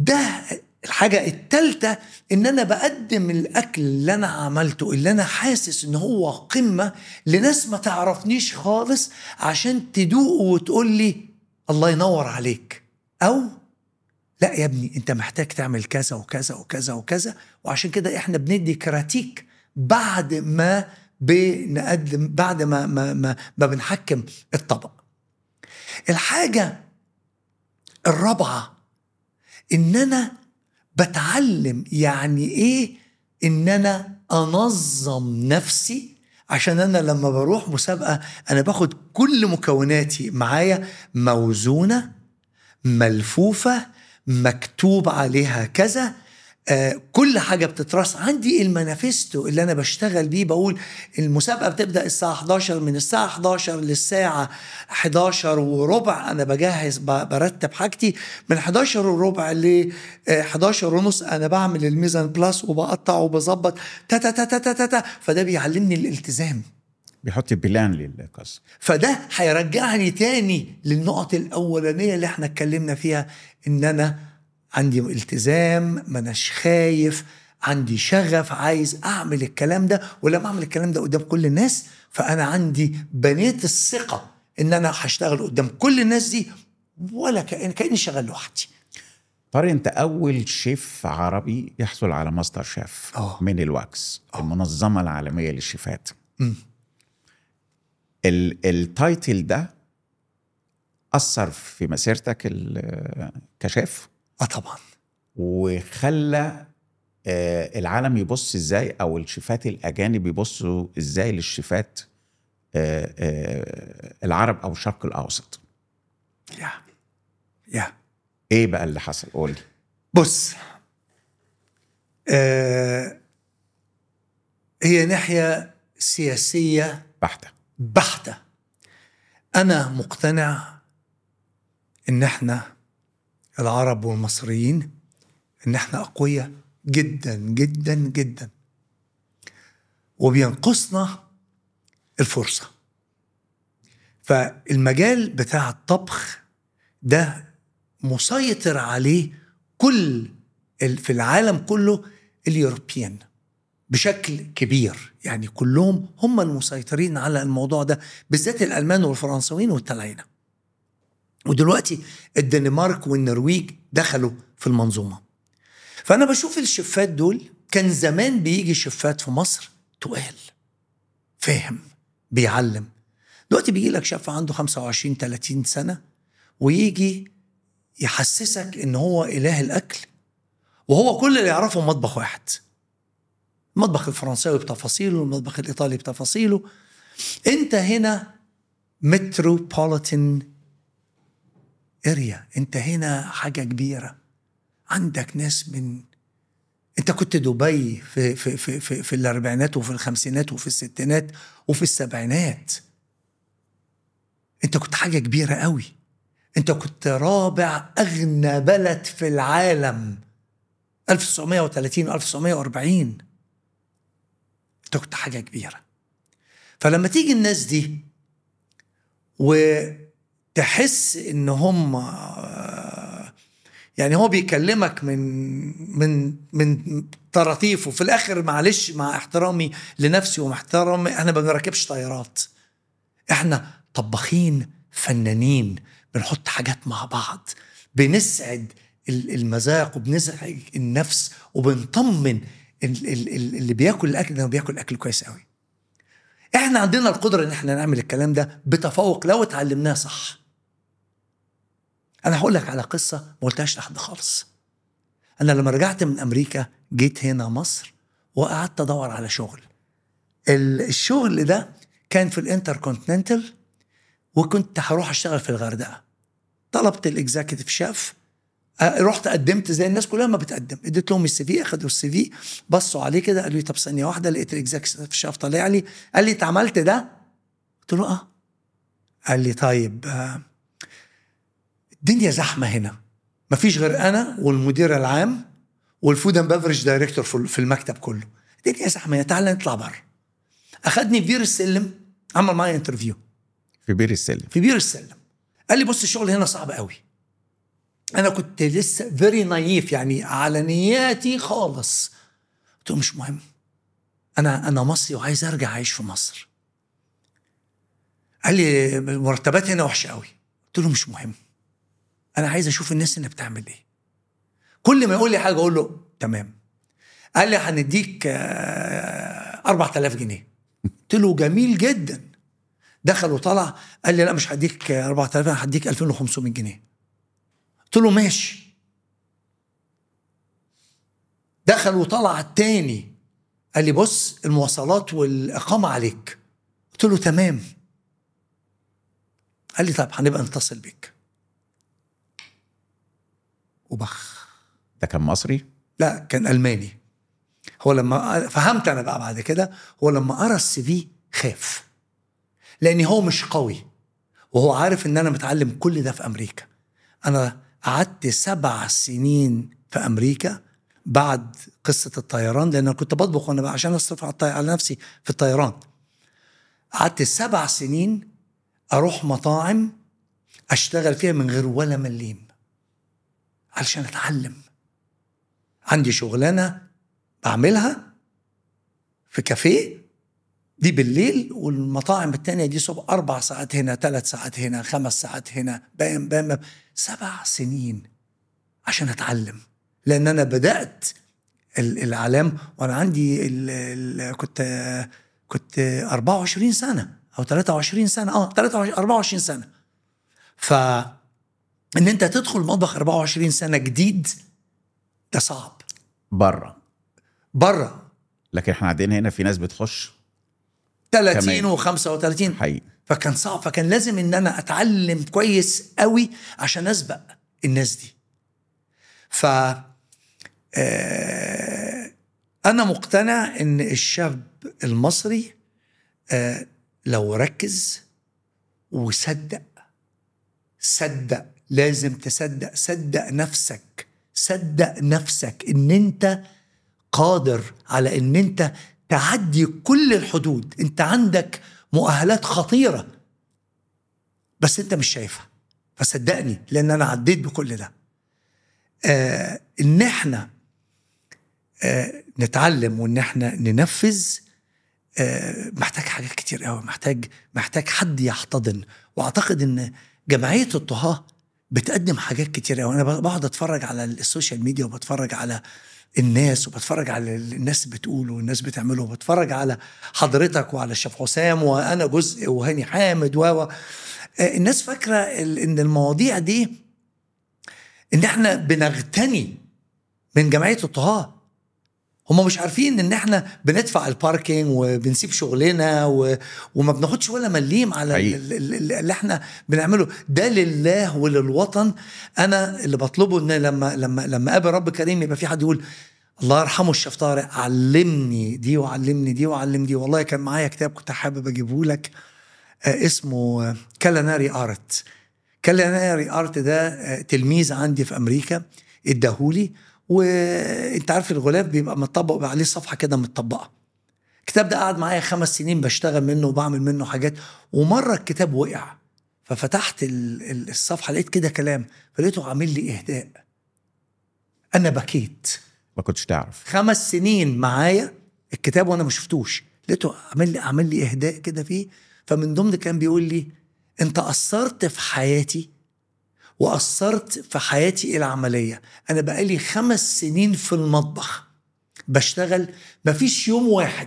ده الحاجة التالتة ان انا بقدم الاكل اللي انا عملته اللي انا حاسس ان هو قمة لناس ما تعرفنيش خالص عشان تدوق وتقول لي الله ينور عليك او لا يا ابني انت محتاج تعمل كذا وكذا وكذا وكذا وعشان كده احنا بندي كراتيك بعد ما بنقدم بعد ما ما ما, ما بنحكم الطبق الحاجة الرابعة ان انا بتعلم يعني ايه ان انا انظم نفسي عشان انا لما بروح مسابقه انا باخد كل مكوناتي معايا موزونه ملفوفه مكتوب عليها كذا آه كل حاجه بتترص عندي المانيفستو اللي انا بشتغل بيه بقول المسابقه بتبدا الساعه 11 من الساعه 11 للساعه 11 وربع انا بجهز ب- برتب حاجتي من 11 وربع ل 11 ونص انا بعمل الميزان بلاس وبقطع وبظبط تا تا تا تا تا تا- تا فده بيعلمني الالتزام بيحط بلان للقصه فده هيرجعني تاني للنقط الأولانية اللي احنا اتكلمنا فيها إن أنا عندي التزام ما أناش خايف عندي شغف عايز أعمل الكلام ده ولما أعمل الكلام ده قدام كل الناس فأنا عندي بنيت الثقة إن أنا هشتغل قدام كل الناس دي ولا كأن كأني شغال لوحدي طارق انت اول شيف عربي يحصل على ماستر شيف آه. من الواكس المنظمه العالميه للشيفات مم. ال- التايتل ده اثر في مسيرتك ال- كشيف اه طبعا وخلى آه، العالم يبص ازاي او الشيفات الاجانب يبصوا ازاي للشيفات آه، آه، العرب او الشرق الاوسط يا يا ايه بقى اللي حصل قول لي بص آه هي ناحية سياسية بحته بحتة أنا مقتنع إن إحنا العرب والمصريين إن إحنا أقوياء جدا جدا جدا وبينقصنا الفرصة فالمجال بتاع الطبخ ده مسيطر عليه كل ال- في العالم كله اليوروبيان بشكل كبير يعني كلهم هم المسيطرين على الموضوع ده بالذات الالمان والفرنساويين والتلاينة ودلوقتي الدنمارك والنرويج دخلوا في المنظومه فانا بشوف الشفات دول كان زمان بيجي شفات في مصر تقال فاهم بيعلم دلوقتي بيجي لك شيف عنده 25 30 سنه ويجي يحسسك ان هو اله الاكل وهو كل اللي يعرفه مطبخ واحد المطبخ الفرنساوي بتفاصيله المطبخ الايطالي بتفاصيله انت هنا متروبوليتان اريا انت هنا حاجه كبيره عندك ناس من انت كنت دبي في في في في, في الاربعينات وفي الخمسينات وفي الستينات وفي السبعينات انت كنت حاجه كبيره قوي انت كنت رابع اغنى بلد في العالم 1930 1940 انت كنت حاجه كبيره فلما تيجي الناس دي وتحس ان هم يعني هو بيكلمك من من من طراطيف وفي الاخر معلش مع احترامي لنفسي ومحترمي احنا ما بنركبش طيارات احنا طباخين فنانين بنحط حاجات مع بعض بنسعد المذاق وبنسعد النفس وبنطمن اللي بياكل الاكل ده بياكل اكل كويس قوي احنا عندنا القدره ان احنا نعمل الكلام ده بتفوق لو اتعلمناه صح انا هقول لك على قصه ما قلتهاش لحد خالص انا لما رجعت من امريكا جيت هنا مصر وقعدت ادور على شغل الشغل ده كان في الانتر كونتيننتال وكنت هروح اشتغل في الغردقه طلبت الاكزيكتيف شيف رحت قدمت زي الناس كلها ما بتقدم اديت لهم السي في اخدوا السي في بصوا عليه كده قالوا لي طب ثانيه واحده لقيت الاكزيكتيف شيف طالع لي قال لي انت عملت ده قلت له اه قال لي طيب آه الدنيا زحمه هنا مفيش غير انا والمدير العام والفود اند بفرج دايركتور في المكتب كله الدنيا زحمه هنا تعالى نطلع بره اخدني في بير السلم عمل معايا انترفيو في بير السلم في بير السلم قال لي بص الشغل هنا صعب قوي انا كنت لسه فيري نايف يعني على نياتي خالص قلت له مش مهم انا انا مصري وعايز ارجع اعيش في مصر قال لي المرتبات هنا وحشه قوي قلت له مش مهم انا عايز اشوف الناس هنا بتعمل ايه كل ما يقول لي حاجه اقول له تمام قال لي هنديك آه، 4000 جنيه قلت له جميل جدا دخل وطلع قال لي لا مش هديك 4000 انا هديك 2500 جنيه قلت له ماشي دخل وطلع التاني قال لي بص المواصلات والاقامه عليك قلت له تمام قال لي طيب هنبقى نتصل بيك وبخ ده كان مصري لا كان الماني هو لما فهمت انا بقى بعد كده هو لما قرا السي في خاف لان هو مش قوي وهو عارف ان انا متعلم كل ده في امريكا انا قعدت سبع سنين في امريكا بعد قصه الطيران لان انا كنت بطبخ وانا بقى عشان اصرف على الطي- على نفسي في الطيران قعدت سبع سنين اروح مطاعم اشتغل فيها من غير ولا مليم علشان اتعلم عندي شغلانه بعملها في كافيه دي بالليل والمطاعم التانية دي صبح أربع ساعات هنا ثلاث ساعات هنا خمس ساعات هنا بام بام بام. سبع سنين عشان أتعلم لأن أنا بدأت ال- الإعلام وأنا عندي ال ال كنت كنت 24 سنة أو 23 سنة أه 23 24 سنة ف إن أنت تدخل مطبخ 24 سنة جديد ده صعب بره بره لكن احنا عندنا هنا في ناس بتخش 30 و35 حقيقي فكان صعب فكان لازم ان انا اتعلم كويس قوي عشان اسبق الناس دي ف آه، انا مقتنع ان الشاب المصري آه، لو ركز وصدق صدق لازم تصدق صدق نفسك صدق نفسك ان انت قادر على ان انت تعدي كل الحدود انت عندك مؤهلات خطيره بس انت مش شايفها فصدقني لان انا عديت بكل ده آه ان احنا آه نتعلم وان احنا ننفذ آه محتاج حاجات كتير قوي محتاج محتاج حد يحتضن واعتقد ان جمعيه الطهاه بتقدم حاجات كتير قوي انا بقعد اتفرج على السوشيال ميديا وبتفرج على الناس وبتفرج على اللي الناس بتقوله والناس بتعمله وبتفرج على حضرتك وعلى الشيخ حسام وانا جزء وهاني حامد و و- آه، الناس فاكره ال- ان المواضيع دي ان احنا بنغتني من جمعيه الطهاه هم مش عارفين ان احنا بندفع الباركينج وبنسيب شغلنا و... وما بناخدش ولا مليم على حقيقي. ال- ال- ال- اللي احنا بنعمله ده لله وللوطن انا اللي بطلبه ان لما لما لما قابل رب كريم يبقى في حد يقول الله يرحمه الشيخ طارق علمني دي وعلمني دي وعلمني دي والله كان معايا كتاب كنت حابب اجيبه لك آه اسمه كاليناري ارت كاليناري ارت ده آه، تلميذ عندي في امريكا اداهولي وانت عارف الغلاف بيبقى متطبق بيبقى عليه صفحه كده متطبقه الكتاب ده قعد معايا خمس سنين بشتغل منه وبعمل منه حاجات ومره الكتاب وقع ففتحت ال- ال- الصفحه لقيت كده كلام فلقيته عامل لي اهداء انا بكيت ما كنتش تعرف خمس سنين معايا الكتاب وانا ما شفتوش لقيته عامل لي عامل لي اهداء كده فيه فمن ضمن كان بيقول لي انت اثرت في حياتي واثرت في حياتي العمليه انا بقالي خمس سنين في المطبخ بشتغل مفيش يوم واحد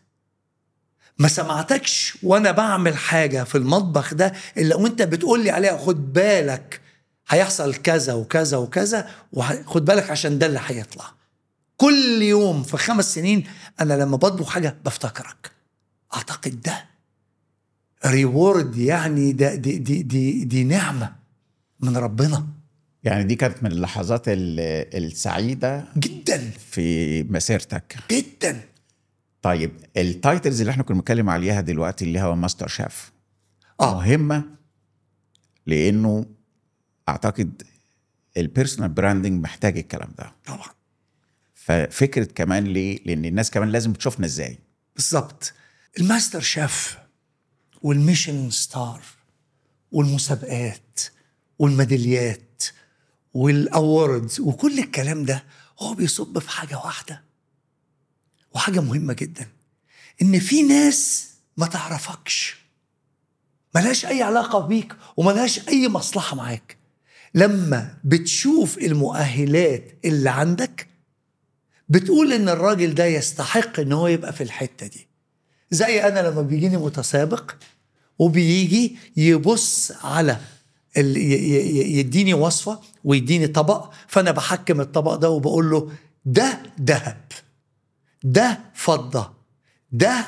ما سمعتكش وانا بعمل حاجه في المطبخ ده الا وانت بتقول لي عليها خد بالك هيحصل كذا وكذا وكذا وخد بالك عشان ده اللي هيطلع كل يوم في خمس سنين انا لما بطبخ حاجه بفتكرك اعتقد ده ريورد يعني ده دي دي دي, دي نعمه من ربنا يعني دي كانت من اللحظات ال- السعيده جدا في مسيرتك جدا طيب التايتلز اللي احنا كنا بنتكلم عليها دلوقتي اللي هو ماستر شيف اه مهمه لانه اعتقد البيرسونال براندنج محتاج الكلام ده طبعا ففكره كمان ليه لان الناس كمان لازم تشوفنا ازاي بالظبط الماستر شيف والميشن ستار والمسابقات والميداليات والاوردز وكل الكلام ده هو بيصب في حاجه واحده وحاجه مهمه جدا ان في ناس ما تعرفكش ملهاش اي علاقه بيك وملهاش اي مصلحه معاك لما بتشوف المؤهلات اللي عندك بتقول ان الراجل ده يستحق ان هو يبقى في الحته دي زي انا لما بيجيني متسابق وبيجي يبص على ال- ي- ي- يديني وصفه ويديني طبق فانا بحكم الطبق ده وبقول له ده ذهب ده فضه ده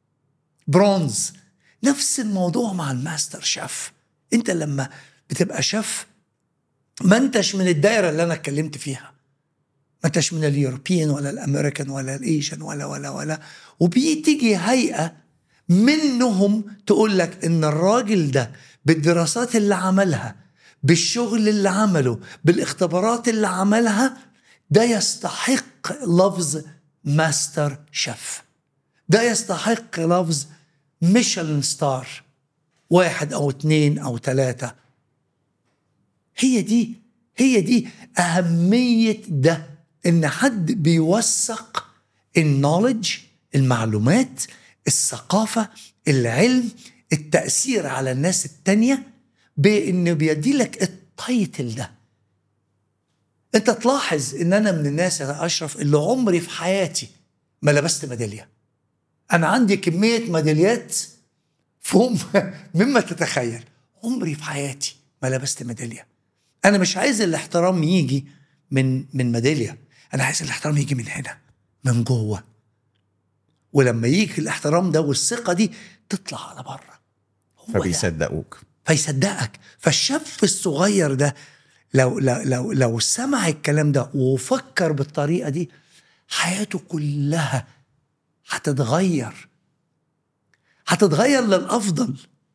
برونز نفس الموضوع مع الماستر شيف انت لما بتبقى شيف ما انتش من الدايره اللي انا اتكلمت فيها ما انتش من اليوروبيان ولا الامريكان ولا الايشن ولا ولا ولا وبتيجي هيئه منهم تقول لك ان الراجل ده بالدراسات اللي عملها بالشغل اللي عمله بالاختبارات اللي عملها ده يستحق لفظ ماستر شيف ده يستحق لفظ ميشلان ستار واحد او اتنين او تلاتة هي دي هي دي أهمية ده إن حد بيوثق النولج المعلومات الثقافة العلم التأثير على الناس التانية بإنه بيدي لك التايتل ده انت تلاحظ ان انا من الناس يا اشرف اللي عمري في حياتي ما لبست ميداليه انا عندي كميه ميداليات فوق مما تتخيل عمري في حياتي ما لبست ميداليه انا مش عايز الاحترام يجي من من ميداليه انا عايز الاحترام يجي من هنا من جوه ولما يجي الاحترام ده والثقه دي تطلع على بره هو ده. فبيصدقوك فيصدقك فالشاب الصغير ده لو لو لو, لو سمع الكلام ده وفكر بالطريقه دي حياته كلها هتتغير هتتغير للافضل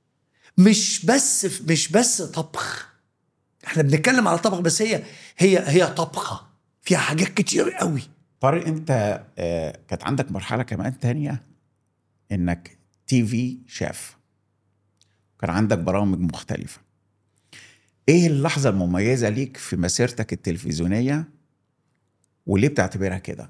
مش بس مش بس طبخ احنا بنتكلم على طبخ بس هي هي هي طبخه فيها حاجات كتير قوي طارق انت آه، كانت عندك مرحله كمان تانية انك تي في شاف كان عندك برامج مختلفه ايه اللحظه المميزه ليك في مسيرتك التلفزيونيه وليه بتعتبرها كده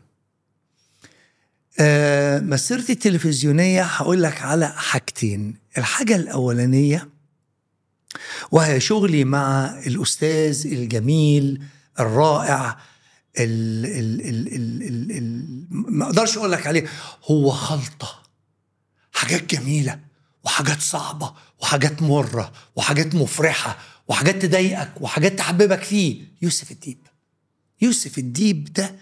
آه، مسيرتي التلفزيونية هقول لك على حاجتين الحاجة الأولانية وهي شغلي مع الأستاذ الجميل الرائع ال ال ال ال ال ال ما أقدرش أقول لك عليه هو خلطة حاجات جميلة وحاجات صعبة وحاجات مرة وحاجات مفرحة وحاجات تضايقك وحاجات تحببك فيه يوسف الديب يوسف الديب ده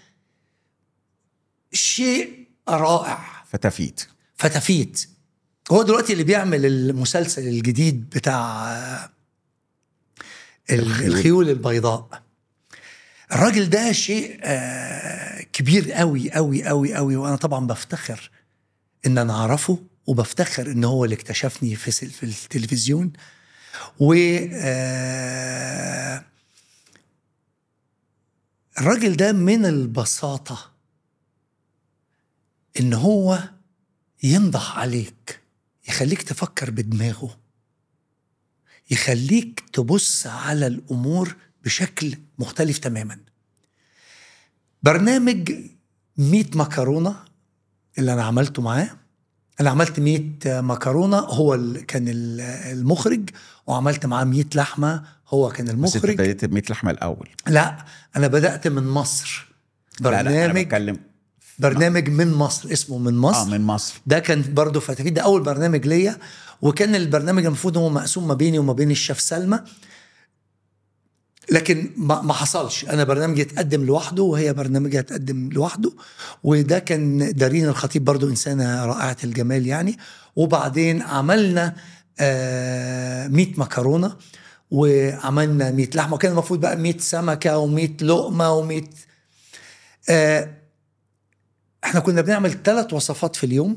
شيء رائع فتفيت فتفيت هو دلوقتي اللي بيعمل المسلسل الجديد بتاع آه، الخيول. الخيول البيضاء الراجل ده شيء آه، كبير قوي قوي قوي قوي وانا طبعا بفتخر ان انا اعرفه وبفتخر ان هو اللي اكتشفني في سل- في التلفزيون و آه، الراجل ده من البساطه ان هو ينضح عليك يخليك تفكر بدماغه يخليك تبص على الامور بشكل مختلف تماما برنامج 100 مكرونه اللي انا عملته معاه انا عملت 100 مكرونه هو ال- كان ال- المخرج وعملت معاه 100 لحمه هو كان بس انت المخرج ابتديت ب 100 لحمه الاول لا انا بدات من مصر لا لا انا برنامج بتكلم برنامج من مصر اسمه من مصر اه من مصر ده كان برضه فتافيت ده اول برنامج ليا وكان البرنامج المفروض هو مقسوم ما بيني وما بين الشيف سلمى لكن ما ما حصلش انا برنامجي اتقدم لوحده وهي برنامجها اتقدم لوحده وده كان دارين الخطيب برضو انسانه رائعه الجمال يعني وبعدين عملنا آه 100 مكرونه وعملنا 100 لحمه وكان المفروض بقى 100 سمكه و100 لقمه و100 آه احنا كنا بنعمل ثلاث وصفات في اليوم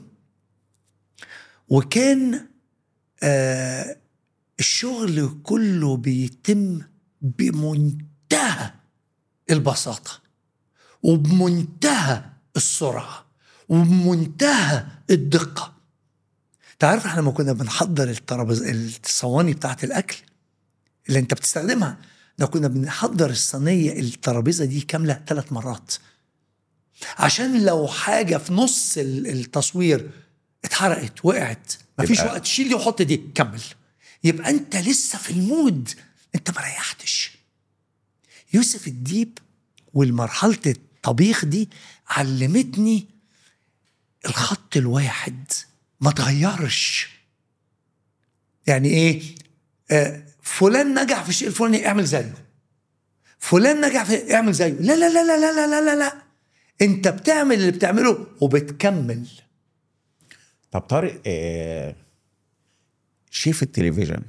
وكان آه الشغل كله بيتم بمنتهى البساطة وبمنتهى السرعة وبمنتهى الدقة تعرف احنا لما كنا بنحضر الترابيز الصواني بتاعت الأكل اللي انت بتستخدمها ده كنا بنحضر الصينيه الترابيزه دي كامله ثلاث مرات عشان لو حاجه في نص ال- التصوير اتحرقت وقعت مفيش يبقى- وقت شيل دي وحط دي كمل يبقى انت لسه في المود انت ما ريحتش يوسف الديب والمرحله الطبيخ دي علمتني الخط الواحد ما تغيرش يعني ايه آه فلان نجح في الشيء الفلاني اعمل زيه فلان نجح في اعمل زيه لا لا لا لا لا لا لا لا, لا. انت بتعمل اللي بتعمله وبتكمل طب طارق آه، شيف التلفزيون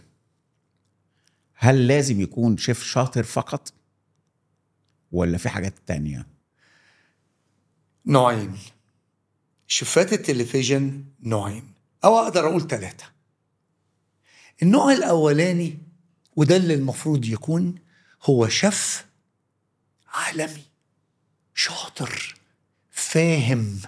هل لازم يكون شيف شاطر فقط ولا في حاجات تانية نوعين شفات التلفزيون نوعين او اقدر اقول ثلاثه النوع الاولاني وده اللي المفروض يكون هو شيف عالمي شاطر فاهم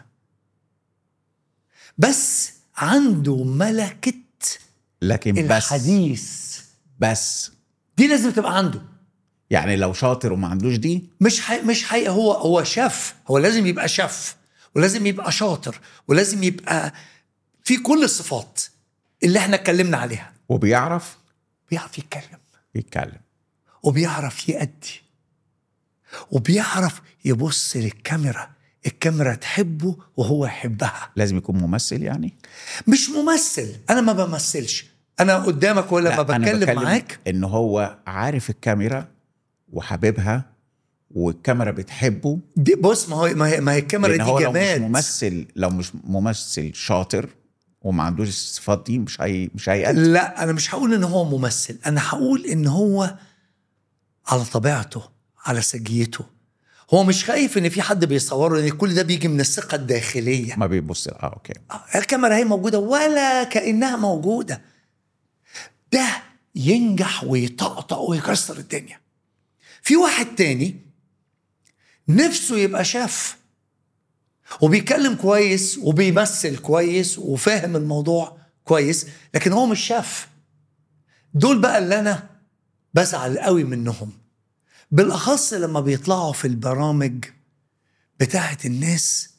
بس عنده ملكه لكن بس الحديث بس دي لازم تبقى عنده يعني لو شاطر وما عندوش دي مش حي... مش حقيقة هو هو شاف هو لازم يبقى شاف ولازم يبقى شاطر ولازم يبقى في كل الصفات اللي احنا اتكلمنا عليها وبيعرف بيعرف يتكلم يتكلم وبيعرف يأدي وبيعرف يبص للكاميرا الكاميرا تحبه وهو يحبها لازم يكون ممثل يعني مش ممثل انا ما بمثلش انا قدامك ولا ما لا، أنا بتكلم معاك ان هو عارف الكاميرا وحاببها والكاميرا بتحبه دي بص ما هو ما هي, ما هي الكاميرا لان دي هو لو مش جماد ممثل لو مش ممثل شاطر وما عندوش الصفات دي مش هي مش هيأدي لا انا مش هقول ان هو ممثل انا هقول ان هو على طبيعته على سجيته هو مش خايف ان في حد بيصوره لان كل ده بيجي من الثقه الداخليه ما بيبص اه اوكي آه، الكاميرا هي موجوده ولا كانها موجوده ده ينجح ويطقطق ويكسر الدنيا في واحد تاني نفسه يبقى شاف وبيتكلم كويس وبيمثل كويس وفاهم الموضوع كويس لكن هو مش شاف دول بقى اللي انا بزعل قوي منهم بالاخص لما بيطلعوا في البرامج بتاعه الناس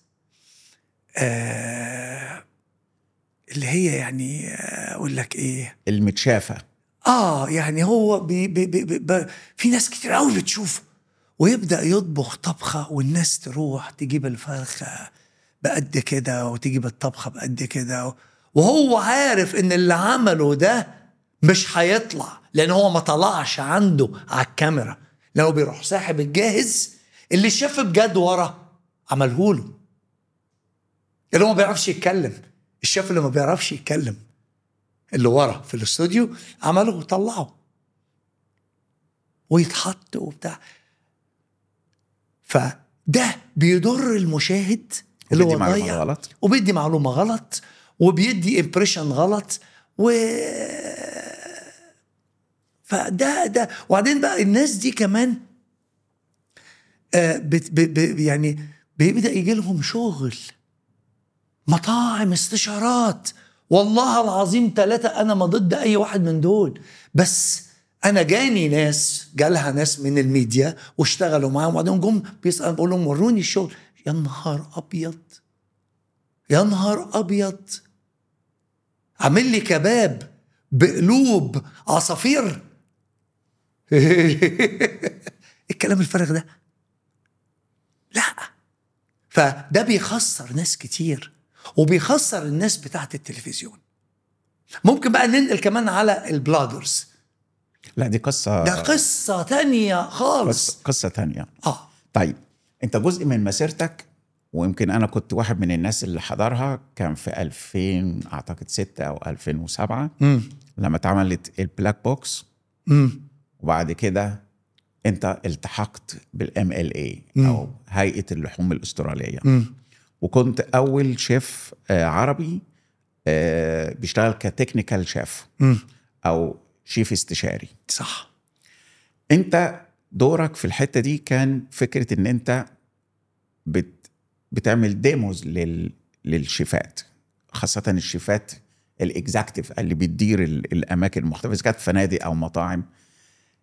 آه اللي هي يعني آه، اقول لك ايه المتشافه اه يعني هو بي بي بي بي بي في ناس كتير قوي بتشوفه ويبدا يطبخ طبخه والناس تروح تجيب الفرخه بقد كده وتجيب الطبخه بقد كده وهو عارف ان اللي عمله ده مش هيطلع لان هو ما طلعش عنده على الكاميرا لانه بيروح ساحب الجاهز اللي الشيف بجد ورا عمله له اللي هو ما بيعرفش يتكلم الشيف اللي ما بيعرفش يتكلم اللي ورا في الاستوديو عمله وطلعه ويتحط وبتاع فده بيضر المشاهد اللي وبيدي هو معلومة ضيع غلط. وبيدي معلومه غلط وبيدي امبريشن غلط و فده ده وبعدين بقى الناس دي كمان آه بت ب ب يعني بيبدا يجي لهم شغل مطاعم استشارات والله العظيم ثلاثة أنا ما ضد أي واحد من دول بس أنا جاني ناس جالها ناس من الميديا واشتغلوا معاهم وبعدين جم بيسأل بقول لهم وروني الشغل يا نهار أبيض يا نهار أبيض عامل لي كباب بقلوب عصافير الكلام الفارغ ده لا فده بيخسر ناس كتير وبيخسر الناس بتاعت التلفزيون ممكن بقى ننقل كمان على البلاجرز لا دي قصه ده قصة تانية خالص قصه, قصة تانية اه طيب انت جزء من مسيرتك ويمكن انا كنت واحد من الناس اللي حضرها كان في 2000 اعتقد 6 او 2007 امم لما اتعملت البلاك بوكس امم وبعد كده انت التحقت بالام ال اي مم. او هيئه اللحوم الاستراليه امم وكنت اول شيف آه، عربي آه، بيشتغل كتكنيكال شيف امم او شيف استشاري صح انت دورك في الحته دي كان فكره ان انت بت بتعمل ديموز لل للشيفات خاصه الشيفات الاكزاكتيف اللي بتدير ال- الاماكن المختلفه اذا كانت فنادق او مطاعم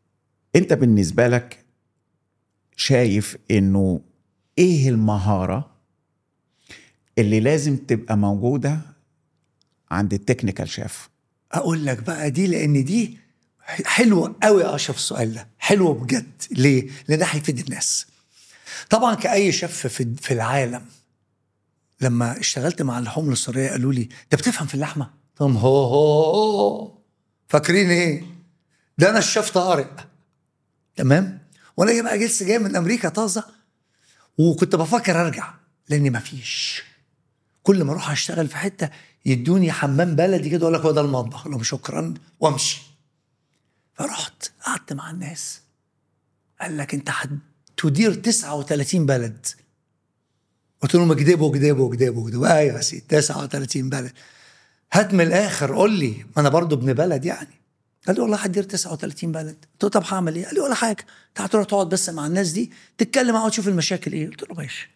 انت بالنسبه لك شايف انه ايه المهاره اللي لازم تبقى موجوده عند التكنيكال شيف اقول لك بقى دي لان دي حلوه قوي يا اشرف السؤال ده حلوه بجد ليه لان ده هيفيد الناس طبعا كاي شيف في في العالم لما اشتغلت مع اللحوم الاسطوريه قالوا لي انت بتفهم في اللحمه قلت لهم هو هو هو فاكرين ايه ده انا الشيف طارق تمام وانا جاي بقى لسه جاي من امريكا طازه وكنت بفكر ارجع لاني مفيش كل ما اروح اشتغل في حته يدوني حمام بلدي كده اقول لك هو ده المطبخ اقول لهم شكرا وامشي فرحت قعدت مع الناس قال لك انت هتدير 39 بلد قلت لهم اكذبوا اكذبوا اكذبوا اكذبوا ايوه يا سيدي 39 بلد هات من الاخر قول لي ما انا برضو ابن بلد يعني قال لي والله هدير 39 بلد قلت له طب هعمل ايه؟ قال لي ولا حاجه انت هتروح تقعد بس مع الناس دي تتكلم معاهم تشوف المشاكل ايه قلت له ماشي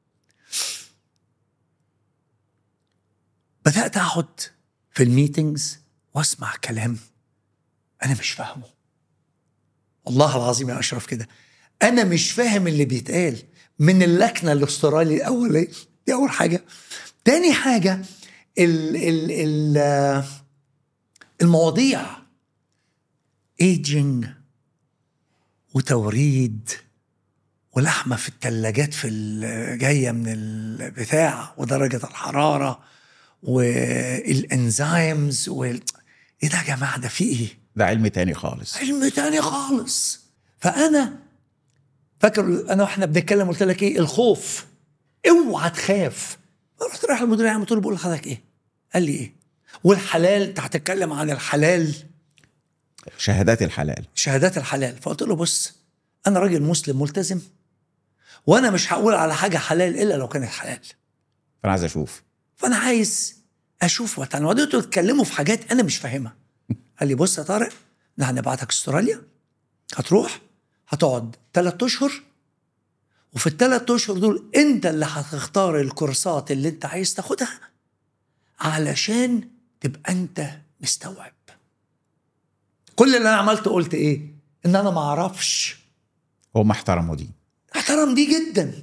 بدات اقعد في الميتينجز واسمع كلام انا مش فاهمه والله العظيم يا اشرف كده انا مش فاهم اللي بيتقال من اللكنه الاسترالي الاوليه دي اول حاجه تاني حاجه ال ال ال المواضيع ايجنج وتوريد ولحمه في الثلاجات في ال- جايه من البتاع ودرجه الحراره والانزيمز وال... ايه ده يا جماعه ده في ايه؟ ده علم تاني خالص علم تاني خالص فانا فاكر انا واحنا بنتكلم قلت لك ايه الخوف اوعى تخاف رحت رايح للمدير العام قلت له بقول لحضرتك ايه؟ قال لي ايه؟ والحلال انت هتتكلم عن الحلال شهادات الحلال شهادات الحلال فقلت له بص انا راجل مسلم ملتزم وانا مش هقول على حاجه حلال الا لو كانت حلال فانا عايز اشوف فانا عايز اشوف وقت انا وديتوا تتكلموا في حاجات انا مش فاهمها قال لي بص يا طارق احنا هنبعتك استراليا هتروح هتقعد ثلاث اشهر وفي الثلاث اشهر دول انت اللي هتختار الكورسات اللي انت عايز تاخدها علشان تبقى انت مستوعب كل اللي انا عملته قلت ايه ان انا ما اعرفش هم احترموا دي احترم دي جدا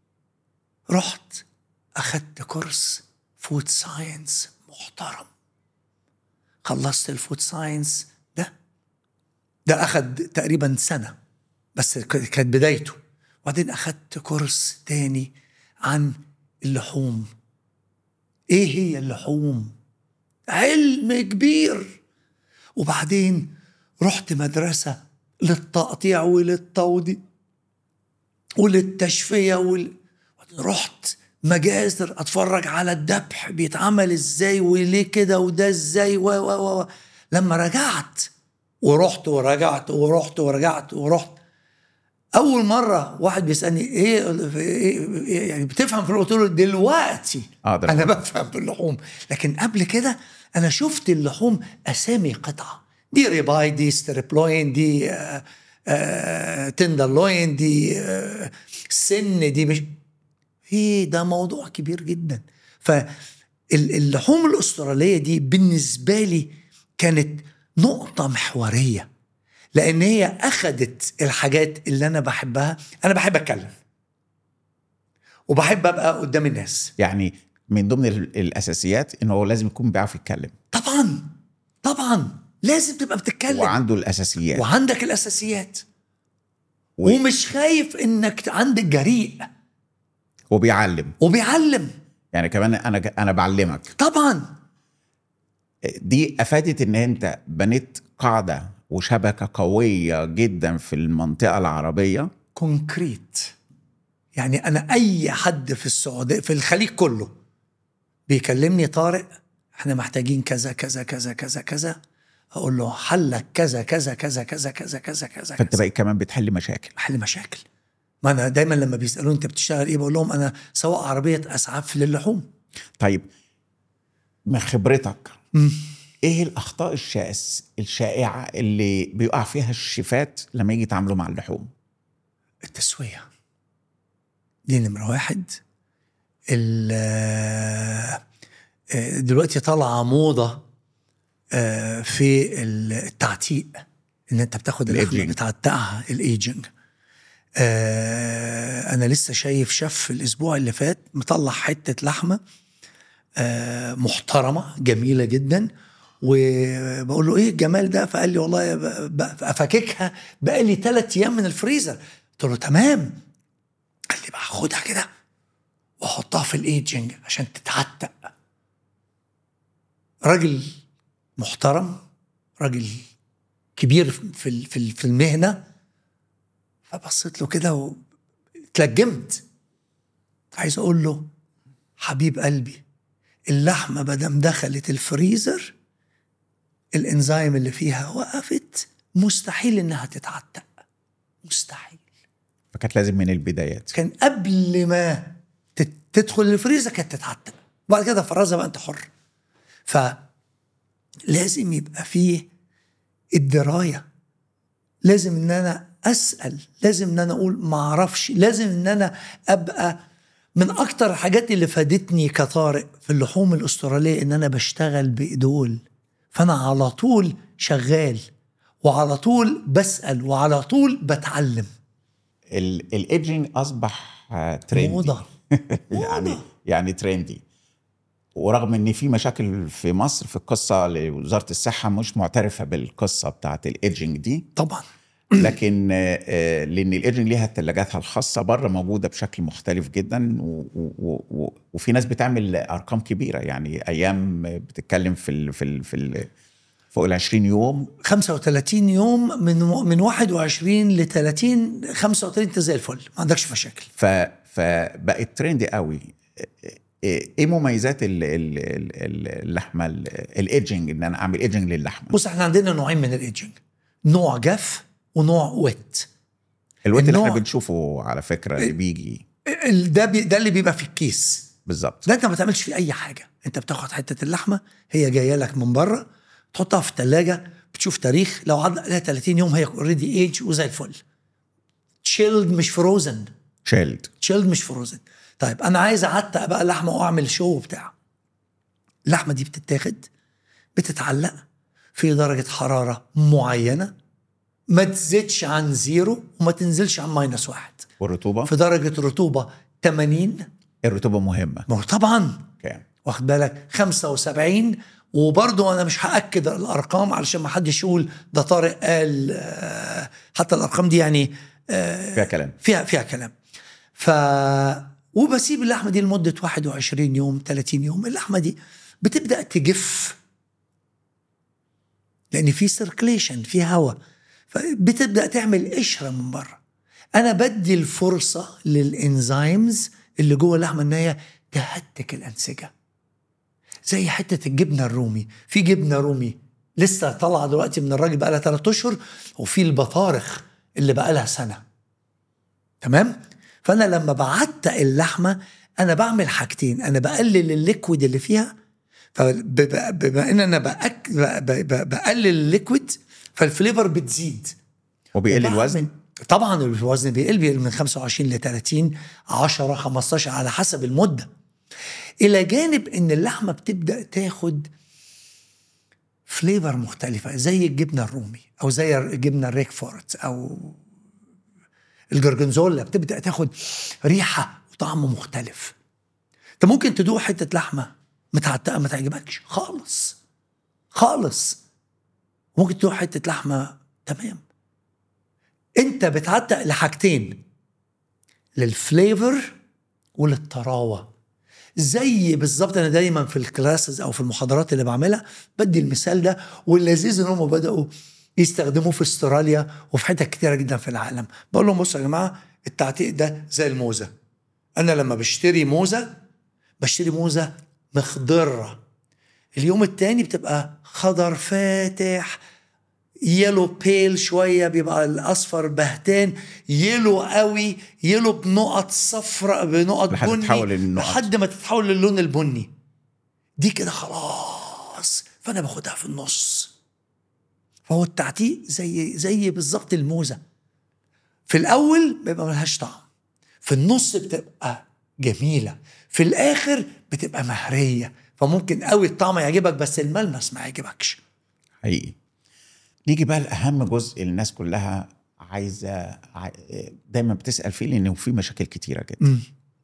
رحت اخدت كورس فود ساينس محترم خلصت الفود ساينس ده ده اخد تقريبا سنه بس ك- كانت بدايته وبعدين اخدت كورس تاني عن اللحوم ايه هي اللحوم علم كبير وبعدين رحت مدرسه للتقطيع وللتوضيع وللتشفيه وال... رحت مجازر اتفرج على الذبح بيتعمل ازاي وليه كده وده ازاي و و و لما رجعت ورحت ورجعت ورحت ورجعت ورحت اول مره واحد بيسالني ايه, إيه إيه- يعني بتفهم في اللحوم؟ قلت له دلوقتي آه، دلوقتي. انا بفهم في اللحوم لكن قبل كده انا شفت اللحوم اسامي قطعه دي ريباي دي ستريبلوين دي آه آه تندرلوين دي آه سن دي مش في ده موضوع كبير جدا فاللحوم الاستراليه دي بالنسبه لي كانت نقطه محوريه لان هي اخذت الحاجات اللي انا بحبها انا بحب اتكلم وبحب ابقى قدام الناس يعني من ضمن ال- الاساسيات انه هو لازم يكون بيعرف يتكلم طبعا طبعا لازم تبقى بتتكلم وعنده الاساسيات وعندك الاساسيات و- ومش خايف انك عندك جريء وبيعلم وبيعلم يعني كمان انا انا بعلمك طبعا دي افادت ان انت بنيت قاعده وشبكه قويه جدا في المنطقه العربيه كونكريت يعني انا اي حد في السعوديه في الخليج كله بيكلمني طارق احنا محتاجين كذا كذا كذا كذا كذا اقول له حلك كذا كذا كذا كذا كذا كذا كذا فانت كذا بقى كمان بتحل مشاكل حل مشاكل ما انا دايما لما بيسالوني انت بتشتغل ايه بقول لهم انا سواق عربيه اسعاف للحوم طيب من خبرتك مم. ايه الاخطاء الشائس الشائعه اللي بيقع فيها الشيفات لما يجي يتعاملوا مع اللحوم التسوية دي نمرة واحد ال- آه، دلوقتي طالعة موضة آه، في التعتيق ان انت بتاخد اللحمه الaging. بتعتقها الايجنج آه انا لسه شايف شيف الاسبوع اللي فات مطلع حته لحمه آه محترمه جميله جدا وبقول له ايه الجمال ده فقال لي والله ب- ب- افككها بقى لي ثلاث ايام من الفريزر قلت له تمام قال لي بقى خدها كده واحطها في الايجنج عشان تتعتق راجل محترم راجل كبير في ال- في ال- في المهنه فبصيت له كده واتلجمت عايز اقول له حبيب قلبي اللحمه مادام دخلت الفريزر الانزيم اللي فيها وقفت مستحيل انها تتعتق مستحيل فكانت لازم من البدايات كان قبل ما تت- تدخل الفريزر كانت تتعتق وبعد كده فرزها بقى انت حر فلازم يبقى فيه الدرايه لازم ان انا اسال لازم ان انا اقول ما اعرفش لازم ان انا ابقى من اكتر الحاجات اللي فادتني كطارق في اللحوم الاستراليه ان انا بشتغل بايدول فانا على طول شغال وعلى طول بسال وعلى طول بتعلم الايدجينج اصبح آه، ترندي موضه يعني يعني ترندي ورغم ان في مشاكل في مصر في القصه لوزاره الصحه مش معترفه بالقصه بتاعت الايدجينج دي طبعا لكن آه، آه، لان الايدجينج ليها ثلاجاتها الخاصه بره موجوده بشكل مختلف جدا و و و وفي ناس بتعمل ارقام كبيره يعني ايام بتتكلم في ال في ال في ال فوق ال 20 يوم 35 يوم من من 21 ل 30 35 انت زي الفل ما عندكش مشاكل ف فبقت ترندي قوي ايه إيه مميزات ال- ال- ال- اللحمه الايدجنج ان انا اعمل ايدجنج للحمه بص احنا عندنا نوعين من الايدجنج نوع جاف ونوع ويت الوقت اللي النوع- احنا بنشوفه على فكره اللي بيجي ال- ده بي ده اللي بيبقى في الكيس بالظبط ده انت ما بتعملش فيه اي حاجه انت بتاخد حته اللحمه هي جايه لك من بره تحطها في الثلاجه بتشوف تاريخ لو عدى عليها 30 يوم هي اوريدي ايج وزي الفل تشيلد مش فروزن شيلد تشيلد مش فروزن طيب انا عايز اعتق بقى لحمه واعمل شو بتاع اللحمه دي بتتاخد بتتعلق في درجه حراره معينه ما تزيدش عن زيرو وما تنزلش عن ماينس واحد والرطوبه في درجه رطوبه 80 الرطوبه مهمه ما هو طبعا كام واخد بالك 75 وبرضه انا مش هاكد الارقام علشان ما حدش يقول ده طارق قال آه، حتى الارقام دي يعني آه، فيها كلام فيها فيها كلام ف وبسيب اللحمه دي لمده 21 يوم 30 يوم اللحمه دي بتبدا تجف لان في سيركليشن في هواء فبتبدا تعمل قشره من بره انا بدي الفرصه للانزيمز اللي جوه اللحمه ان هي تهتك الانسجه زي حته الجبنه الرومي في جبنه رومي لسه طالعه دلوقتي من الراجل بقى لها ثلاث اشهر وفي البطارخ اللي بقى لها سنه تمام فانا لما بعتق اللحمه انا بعمل حاجتين انا بقلل الليكويد اللي فيها فبما ان انا بأك... ب- ب- بقلل الليكويد فالفليفر بتزيد وبيقل وبعمل- الوزن طبعا الوزن بيقل بيقل من 25 ل 30 10 15 على حسب المده الى جانب ان اللحمه بتبدا تاخد فليفر مختلفه زي الجبنه الرومي او زي الجبنه الريكفورت او الجرجنزولا بتبدا تاخد ريحه وطعم مختلف انت ممكن تدوق حته لحمه متعتقه ما تعجبكش خالص خالص ممكن تدوق حته لحمه تمام انت بتعتق لحاجتين للفليفر وللطراوه زي بالظبط انا دايما في الكلاسز او في المحاضرات اللي بعملها بدي المثال ده واللذيذ ان هم بداوا يستخدموه في استراليا وفي حتت كتيره جدا في العالم بقول لهم بصوا يا جماعه التعتيق ده زي الموزه انا لما بشتري موزه بشتري موزه مخضره اليوم التاني بتبقى خضر فاتح يلو بيل شويه بيبقى الاصفر بهتان يلو قوي يلو بنقط صفراء بنقط لحد بني تتحول للنقط. لحد ما تتحول للون البني دي كده خلاص فانا باخدها في النص فهو التعتيق زي زي بالظبط الموزه في الاول بيبقى ملهاش طعم في النص بتبقى جميله في الاخر بتبقى مهريه فممكن قوي الطعم يعجبك بس الملمس ما يعجبكش حقيقي نيجي بقى لاهم جزء الناس كلها عايزه عاي- دايما بتسال فيه لانه في مشاكل كتيره جدا مم.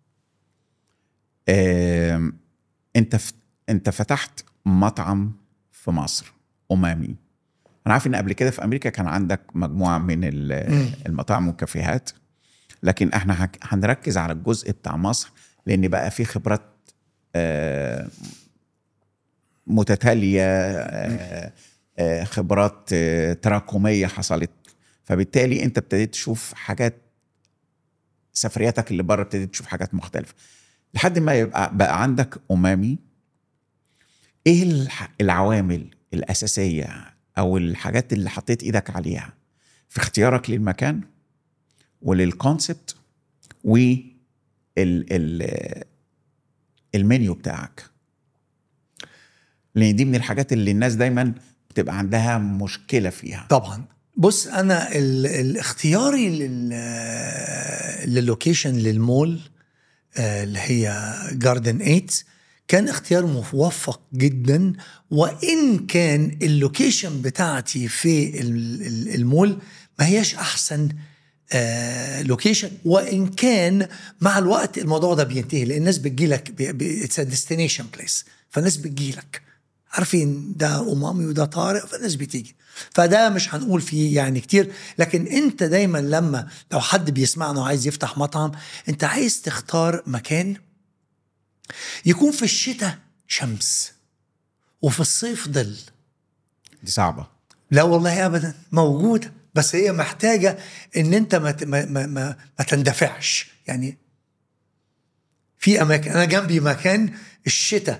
آم، انت ف... انت فتحت مطعم في مصر امامي انا عارف ان قبل كده في امريكا كان عندك مجموعه من ال- مم. المطاعم والكافيهات لكن احنا هك- هنركز على الجزء بتاع مصر لان بقى في خبرات آه، متتاليه آه، آه، خبرات آه، تراكميه حصلت فبالتالي انت ابتديت تشوف حاجات سفرياتك اللي بره ابتديت تشوف حاجات مختلفه لحد ما يبقى بقى عندك امامي ايه الح- العوامل الاساسيه او الحاجات اللي حطيت ايدك عليها في اختيارك للمكان وللكونسبت وال ال المنيو بتاعك لان دي من الحاجات اللي الناس دايما بتبقى عندها مشكله فيها طبعا بص انا ال- الاختياري لل للوكيشن للمول آه، اللي هي جاردن 8 كان اختيار موفق جدا وان كان اللوكيشن بتاعتي في ال- ال- المول ما هياش احسن آه، لوكيشن وان كان مع الوقت الموضوع ده بينتهي لان الناس بتجيلك اتس ديستنيشن بليس فالناس بتجيلك عارفين ده امامي وده طارق فالناس بتيجي فده مش هنقول فيه يعني كتير لكن انت دايما لما لو حد بيسمعنا وعايز يفتح مطعم انت عايز تختار مكان يكون في الشتاء شمس وفي الصيف ظل دي صعبه لا والله ابدا موجوده بس هي محتاجه ان انت ما ت- ما ما, ما, ما تندفعش يعني في اماكن انا جنبي مكان الشتاء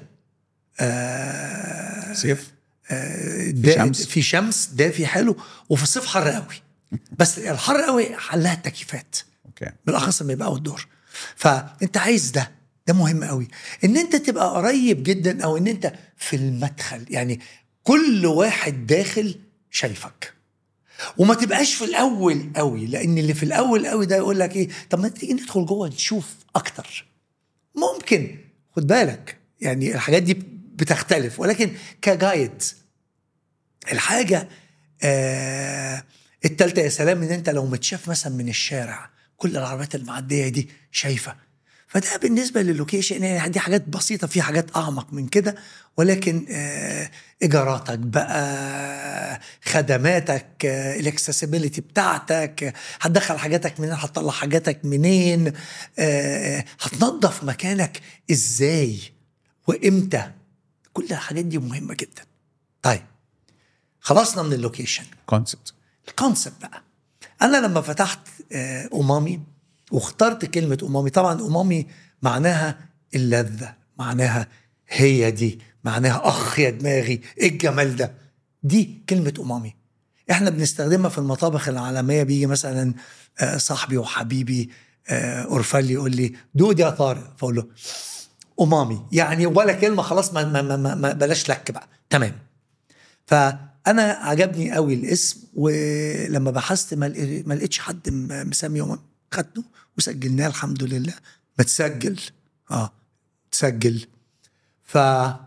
آه صيف في شمس. في شمس دافي حلو وفي الصيف حر قوي بس الحر قوي حلها التكييفات اوكي بالاخص لما يبقى الدور فانت عايز ده ده مهم قوي ان انت تبقى قريب جدا او ان انت في المدخل يعني كل واحد داخل شايفك وما تبقاش في الاول قوي لان اللي في الاول قوي ده يقول لك ايه طب ما تيجي ندخل جوه نشوف اكتر ممكن خد بالك يعني الحاجات دي بتختلف ولكن كجايد الحاجة آه التالتة يا سلام ان انت لو متشاف مثلا من الشارع كل العربيات المعدية دي شايفة فده بالنسبة للوكيشن يعني دي حاجات بسيطة في حاجات أعمق من كده ولكن آه إيجاراتك بقى خدماتك آه الاكسسبيليتي بتاعتك آه، هتدخل حاجاتك منين هتطلع حاجاتك منين آه هتنظف مكانك ازاي وامتى كل الحاجات دي مهمة جدا طيب خلصنا من اللوكيشن كونسبت الكونسبت بقى انا لما فتحت آه، امامي واخترت كلمه امامي طبعا امامي معناها اللذه معناها هي دي معناها اخ يا دماغي ايه الجمال ده دي كلمه امامي احنا بنستخدمها في المطابخ العالميه بيجي مثلا آه، صاحبي وحبيبي آه، اورفالي يقول لي دود يا طارق فاقول له امامي يعني ولا كلمه خلاص ما, ما, ما, ما- ما بلاش لك بقى تمام فانا عجبني قوي الاسم ولما بحثت ما لقي- ما لقيتش حد م- مسمي يوم خدته وسجلناه الحمد لله متسجل اه متسجل ف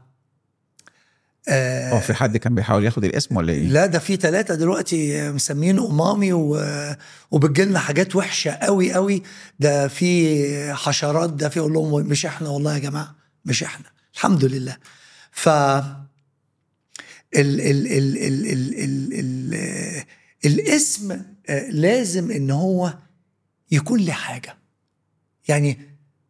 هو في حد كان بيحاول ياخد الاسم ولا ايه؟ لا ده في ثلاثة دلوقتي مسمين أمامي و... وبتجيلنا حاجات وحشة قوي قوي ده في حشرات ده في أقول لهم مش احنا والله يا جماعة مش احنا الحمد لله ف ال ال ال ال ال ال ال الاسم آه، لازم ان هو يكون له حاجة يعني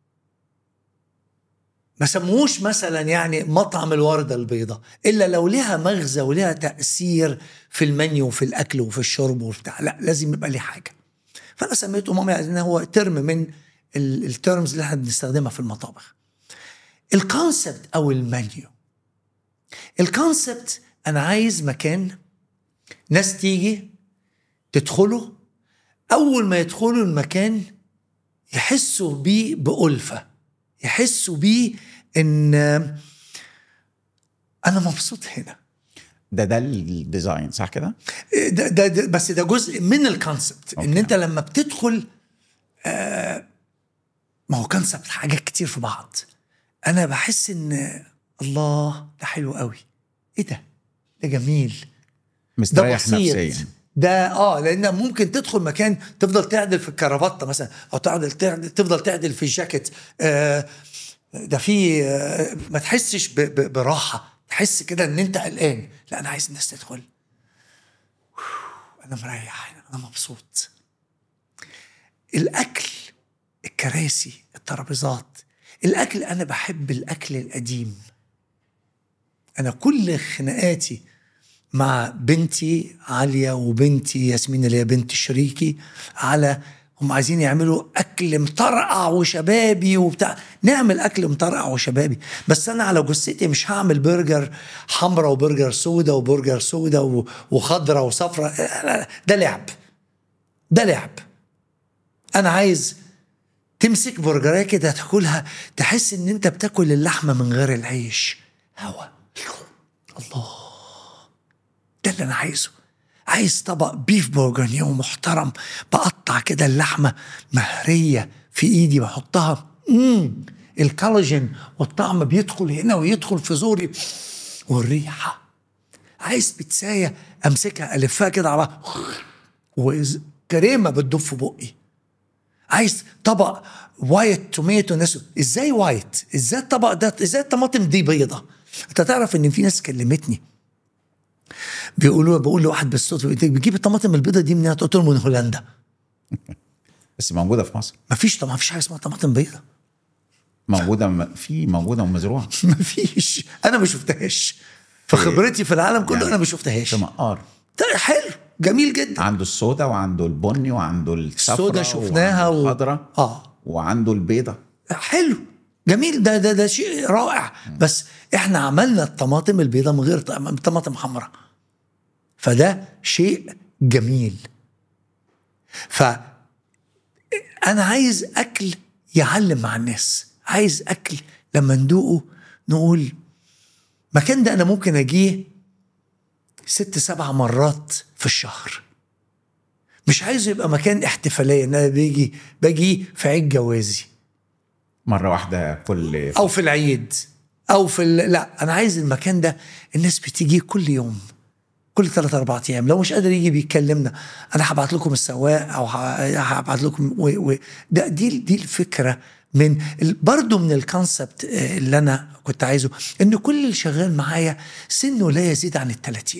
ما سموش مثلا يعني مطعم الوردة البيضاء إلا لو لها مغزى ولها تأثير في المنيو وفي الأكل وفي الشرب وبتاع لا لازم يبقى ليه حاجة فأنا سميته ماما لأن هو ترم من ال- الترمز اللي احنا بنستخدمها في المطابخ الكونسبت أو المنيو الكونسبت أنا عايز مكان ناس تيجي تدخله أول ما يدخلوا المكان يحسوا بيه بألفة يحسوا بيه ان انا مبسوط هنا ده ده الديزاين صح كده؟ ده, ده, ده بس ده جزء من الكونسبت ان أوكي. انت لما بتدخل آه ما هو كونسبت حاجات كتير في بعض انا بحس ان الله ده حلو قوي ايه ده ده جميل مستريح نفسيا ده اه لان ممكن تدخل مكان تفضل تعدل في الكرافته مثلا او تعدل, تعدل تفضل تعدل في الجاكيت آه ده في آه ما تحسش ب ب براحه تحس كده ان انت قلقان لا انا عايز الناس تدخل انا مريح انا مبسوط الاكل الكراسي الترابيزات الاكل انا بحب الاكل القديم انا كل خناقاتي مع بنتي عليا وبنتي ياسمين اللي هي بنت شريكي على هم عايزين يعملوا اكل مطرقع وشبابي وبتاع نعمل اكل مطرقع وشبابي بس انا على جثتي مش هعمل برجر حمراء وبرجر سودا وبرجر سودا وخضراء وصفراء ده لعب ده لعب انا عايز تمسك برجرية كده تاكلها تحس ان انت بتاكل اللحمه من غير العيش هوا الله ده اللي انا عايزه عايز طبق بيف بورجانيو محترم بقطع كده اللحمه مهريه في ايدي بحطها مم. الكولاجين والطعم بيدخل هنا ويدخل في زوري والريحه عايز بيتزاية امسكها الفها كده على وكريمه بتدب في بقي عايز طبق وايت توميتو ناس ازاي وايت ازاي الطبق ده ازاي الطماطم دي بيضه انت تعرف ان في ناس كلمتني بيقولوا بقول لواحد بالصوت بتجيب الطماطم البيضه دي منين قلت لهم من هولندا بس موجوده في مصر ما فيش طبعا ما فيش حاجه اسمها طماطم بيضه موجوده م... في موجوده ومزروعه ما فيش انا ما شفتهاش في خبرتي في العالم كله يعني انا ما شفتهاش في مقار حلو جميل جدا عنده السودا وعنده البني وعنده الصفراء السودا شفناها و... الخضراء اه وعنده البيضه حلو جميل ده ده ده شيء رائع بس احنا عملنا الطماطم البيضاء من غير طماطم حمراء فده شيء جميل ف انا عايز اكل يعلم مع الناس عايز اكل لما ندوقه نقول مكان ده انا ممكن اجيه ست سبع مرات في الشهر مش عايزه يبقى مكان احتفاليه ان انا بيجي باجي في عيد جوازي مره واحده كل او في العيد او في ال... لا انا عايز المكان ده الناس بتيجي كل يوم كل ثلاث اربع ايام لو مش قادر يجي بيكلمنا انا هبعت لكم السواق او هبعت لكم و... و... ده دي دي الفكره من برضه من الكونسبت اللي انا كنت عايزه ان كل اللي شغال معايا سنه لا يزيد عن ال 30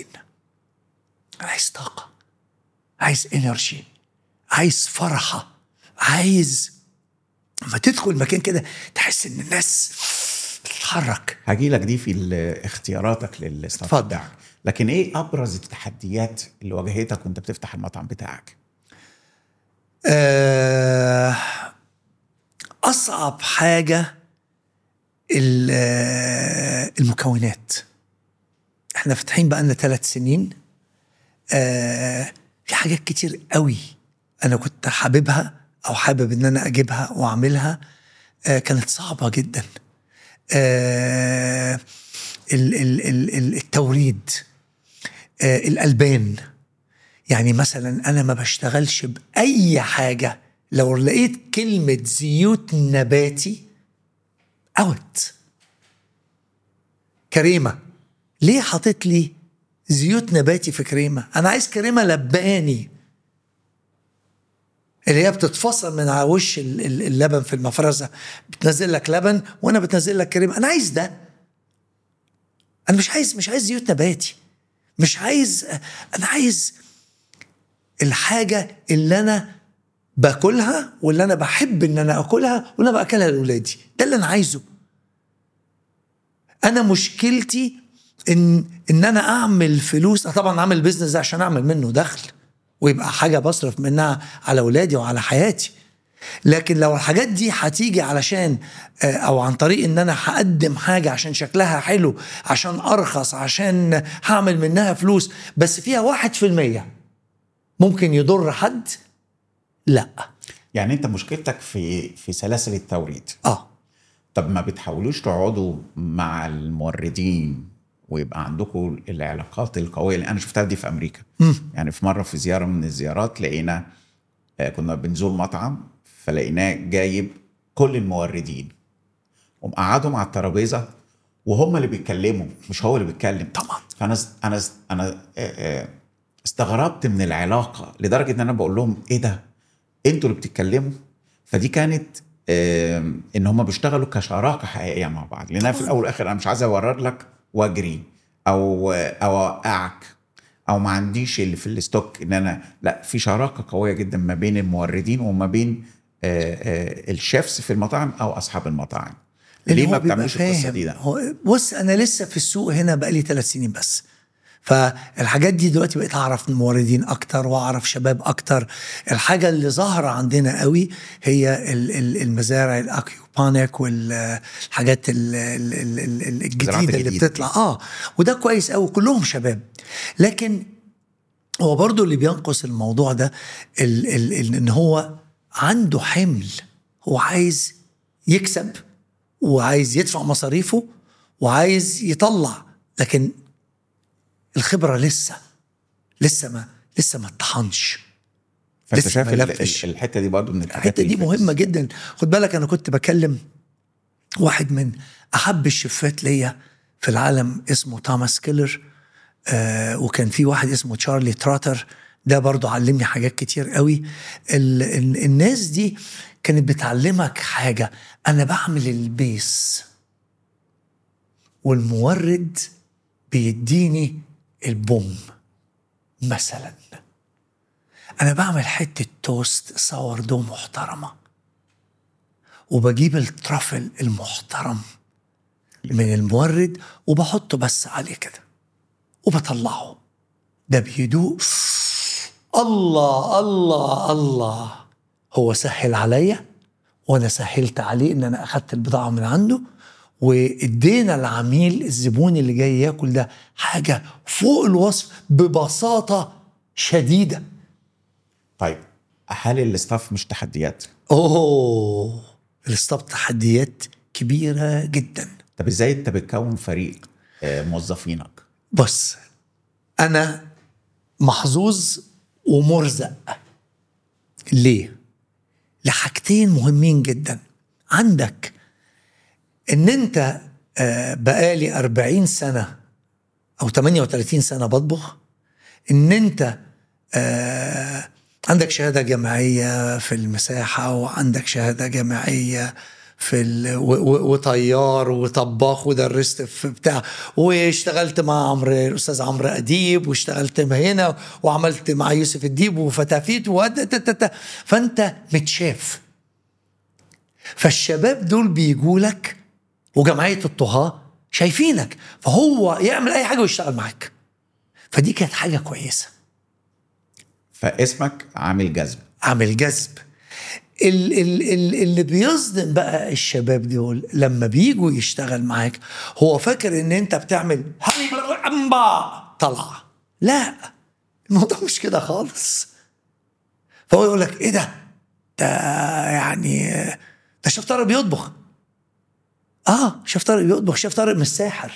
عايز طاقه عايز انرجي عايز فرحه عايز لما تدخل مكان كده تحس ان الناس بتتحرك هجي لك دي في اختياراتك للاستاف بتاعك لكن ايه ابرز التحديات اللي واجهتك وانت بتفتح المطعم بتاعك آه اصعب حاجه المكونات احنا فاتحين بقالنا ثلاث سنين آه في حاجات كتير قوي انا كنت حاببها او حابب ان انا اجيبها واعملها آه كانت صعبه جدا آه ال ال ال التوريد آه الالبان يعني مثلا انا ما بشتغلش باي حاجه لو لقيت كلمه زيوت نباتي اوت كريمه ليه حاطط لي زيوت نباتي في كريمه انا عايز كريمه لباني اللي هي بتتفصل من على وش اللبن في المفرزه بتنزل لك لبن وانا بتنزل لك كريمه انا عايز ده انا مش عايز مش عايز زيوت نباتي مش عايز انا عايز الحاجه اللي انا باكلها واللي انا بحب ان انا اكلها واللي انا باكلها لاولادي ده اللي انا عايزه انا مشكلتي ان ان انا اعمل فلوس طبعا اعمل بيزنس ده عشان اعمل منه دخل ويبقى حاجه بصرف منها على اولادي وعلى حياتي لكن لو الحاجات دي هتيجي علشان او عن طريق ان انا هقدم حاجه عشان شكلها حلو عشان ارخص عشان هعمل منها فلوس بس فيها واحد في المية ممكن يضر حد لا يعني انت مشكلتك في في سلاسل التوريد اه طب ما بتحاولوش تقعدوا مع الموردين ويبقى عندكم العلاقات القويه اللي انا شفتها دي في امريكا م. يعني في مره في زياره من الزيارات لقينا كنا بنزور مطعم فلقيناه جايب كل الموردين ومقعدهم على الترابيزه وهم اللي بيتكلموا مش هو اللي بيتكلم طبعا فانا انا انا استغربت من العلاقه لدرجه ان انا بقول لهم ايه ده انتوا اللي بتتكلموا فدي كانت آم، ان هم بيشتغلوا كشراكه حقيقيه مع بعض لان أنا في الاول والاخر انا مش عايز اورد لك واجري او او اوقعك او ما عنديش اللي في الستوك ان انا لا في شراكه قويه جدا ما بين الموردين وما بين آه، آه، الشيفs في المطاعم او اصحاب المطاعم لأن ليه هو ما بيبقى بتعملوش القصه فاهم. دي ده هو بص انا لسه في السوق هنا بقالي ثلاث سنين بس فالحاجات دي دلوقتي بقيت اعرف الموردين اكتر واعرف شباب اكتر الحاجه اللي ظاهره عندنا قوي هي ال- ال- المزارع الاكيوبانيك والحاجات ال- ال- ال- ال- الجديده اللي الجديدة. بتطلع اه وده كويس قوي كلهم شباب لكن هو برضو اللي بينقص الموضوع ده ال ال ال ان هو عنده حمل هو عايز يكسب وعايز يدفع مصاريفه وعايز يطلع لكن الخبرة لسه لسه ما لسه ما اتطحنش فانت لسه شايف ما ال- لفش. ال- الحته دي برضو من الحاجات الحته دي اللي مهمه جدا خد بالك انا كنت بكلم واحد من احب الشفات ليا في العالم اسمه توماس كيلر آه وكان في واحد اسمه تشارلي تراتر ده برضو علمني حاجات كتير قوي ال ال الناس دي كانت بتعلمك حاجه انا بعمل البيس والمورد بيديني البوم مثلا انا بعمل حته توست صور دو محترمه وبجيب الترافل المحترم من المورد وبحطه بس عليه كده وبطلعه ده بهدوء الله الله الله هو سهل عليا وانا سهلت عليه ان انا اخدت البضاعه من عنده وادينا العميل الزبون اللي جاي ياكل ده حاجه فوق الوصف ببساطه شديده طيب هل الاستاف مش تحديات؟ اوه الاستاف تحديات كبيره جدا طب ازاي انت بتكون فريق آه، موظفينك؟ بص انا محظوظ ومرزق ليه لحاجتين مهمين جدا عندك ان انت آه، بقالي 40 سنه او 38 سنه بطبخ ان انت آه، عندك شهاده جامعيه في المساحه وعندك شهاده جامعيه في ال... و... و... وطيار وطباخ ودرست في بتاع واشتغلت مع عمرو الاستاذ عمرو اديب واشتغلت هنا وعملت مع يوسف الديب وفتافيت ود... ت- ت- ت- فانت متشاف فالشباب دول بيجوا لك وجمعيه الطهاه شايفينك فهو يعمل اي حاجه ويشتغل معاك فدي كانت حاجه كويسه فاسمك عامل جذب عامل جذب ال- ال- ال- اللي بيصدم بقى الشباب دول لما بيجوا يشتغل معاك هو فاكر ان انت بتعمل امبا طلع لا الموضوع مش كده خالص فهو يقول لك ايه ده ده يعني ده شيف طارق بيطبخ اه شيف طارق بيطبخ شيف طارق مش ساحر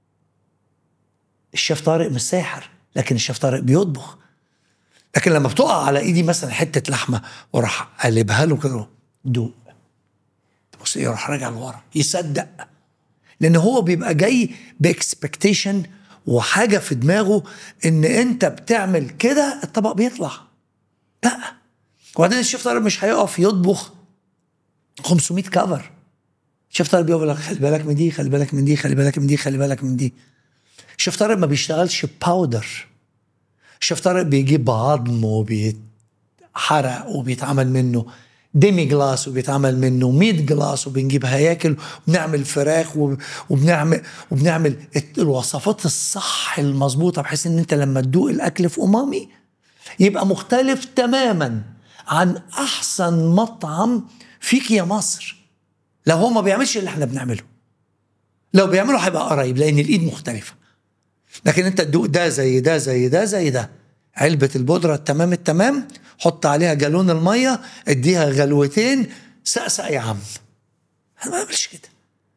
الشيف طارق مش ساحر لكن الشيف طارق بيطبخ لكن لما بتقع على ايدي مثلا حته لحمه وراح قلبها له كده دوق تبص ايه يروح راجع لورا يصدق لان هو بيبقى جاي باكسبكتيشن وحاجه في دماغه ان انت بتعمل كده الطبق بيطلع لا وبعدين الشيف طارق مش هيقف يطبخ 500 كفر الشيف طارق بيقول لك خلي بالك من دي خلي بالك من دي خلي بالك من دي خلي بالك من دي الشيف طارق ما بيشتغلش باودر الشيف طارق بيجيب عظم وبيتحرق وبيتعمل منه ديمي جلاس وبيتعمل منه ميت جلاس وبنجيب هياكل وبنعمل فراخ وب- وبنعمل وبنعمل الت- الوصفات الصح المظبوطه بحيث ان انت لما تدوق الاكل في امامي يبقى مختلف تماما عن احسن مطعم فيك يا مصر لو هو ما بيعملش اللي احنا بنعمله لو بيعمله هيبقى قريب لان الايد مختلفه لكن انت تدوق ده زي ده زي ده زي ده علبة البودرة التمام التمام حط عليها جالون المية اديها غلوتين سقسق يا عم انا ما بعملش كده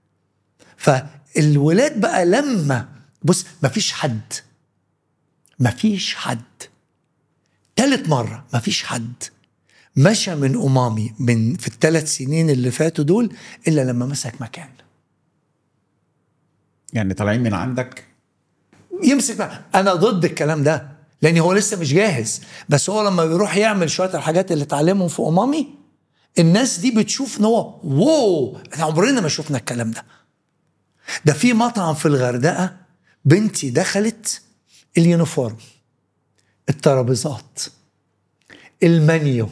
فالولاد بقى لما بص مفيش حد مفيش حد تالت مرة مفيش حد مشى من أمامي من في الثلاث سنين اللي فاتوا دول إلا لما مسك مكان يعني طالعين من عندك يمسك بقى انا ضد الكلام ده لان هو لسه مش جاهز بس هو لما بيروح يعمل شويه الحاجات اللي اتعلمهم في امامي الناس دي بتشوف ان هو واو احنا عمرنا ما شفنا الكلام ده ده في مطعم في الغردقه بنتي دخلت اليونيفورم الترابيزات المنيو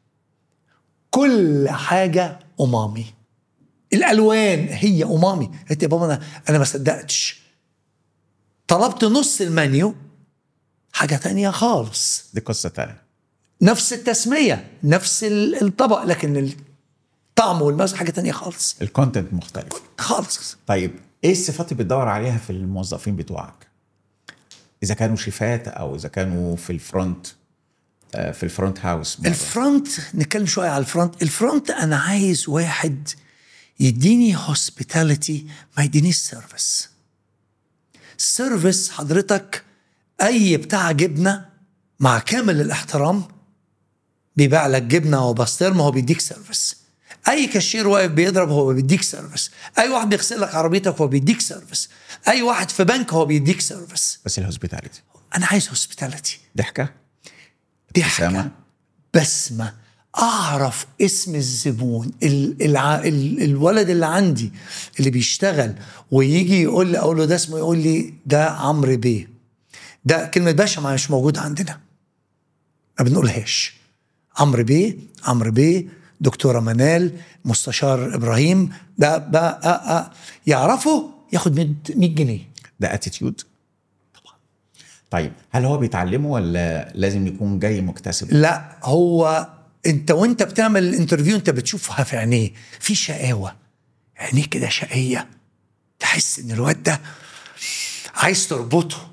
كل حاجه امامي الالوان هي امامي قلت يا بابا انا انا ما صدقتش طلبت نص المنيو حاجه تانية خالص دي قصه تانية نفس التسميه نفس ال- الطبق لكن الطعم والمزج حاجه تانية خالص الكونتنت مختلف خالص طيب ايه الصفات اللي بتدور عليها في الموظفين بتوعك اذا كانوا شيفات او اذا كانوا في الفرونت آه، في الفرونت هاوس مرة. الفرونت نتكلم شويه على الفرونت الفرونت انا عايز واحد يديني هوسبيتاليتي ما يدينيش سيرفيس سيرفيس حضرتك اي بتاع جبنه مع كامل الاحترام بيبيع لك جبنه وبسطرمه هو بيديك سيرفيس اي كاشير واقف بيضرب هو بيديك سيرفيس اي واحد بيغسل لك عربيتك هو بيديك سيرفيس اي واحد في بنك هو بيديك سيرفيس بس الهوسبيتاليتي انا عايز هوسبيتاليتي ضحكه ضحكه ابتسامة؟ بسمه اعرف اسم الزبون ال الع... ال الولد اللي عندي اللي بيشتغل ويجي يقول لي اقول له ده اسمه يقول لي ده عمرو بيه ده كلمه باشا ما مش موجوده عندنا ما بنقولهاش عمرو بيه عمرو بيه دكتوره منال مستشار ابراهيم ده بقى أه أه يعرفه ياخد 100 100 جنيه ده اتيتيود طبعا طيب هل هو بيتعلمه ولا لازم يكون جاي مكتسب لا هو انت وانت بتعمل الانترفيو انت بتشوفها في عينيه في شقاوه عينيه كده شقيه تحس ان الواد ده عايز تربطه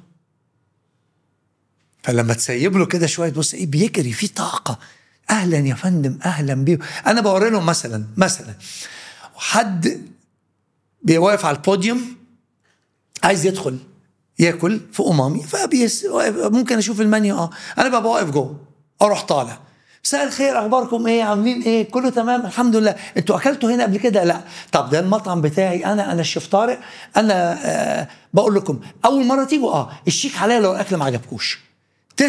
فلما تسيب له كده شويه تبص ايه بيجري في طاقه اهلا يا فندم اهلا بيه انا بوري لهم مثلا مثلا حد بيوقف على البوديوم عايز يدخل ياكل في امامي فبيس ممكن اشوف المنيو اه انا ببقى واقف جوه اروح طالع مساء الخير اخباركم ايه عاملين ايه كله تمام الحمد لله انتوا اكلتوا هنا قبل كده لا طب ده المطعم بتاعي انا انا الشيف طارق انا آه بقول لكم اول مره تيجوا اه الشيك عليا لو الاكل ما عجبكوش 99%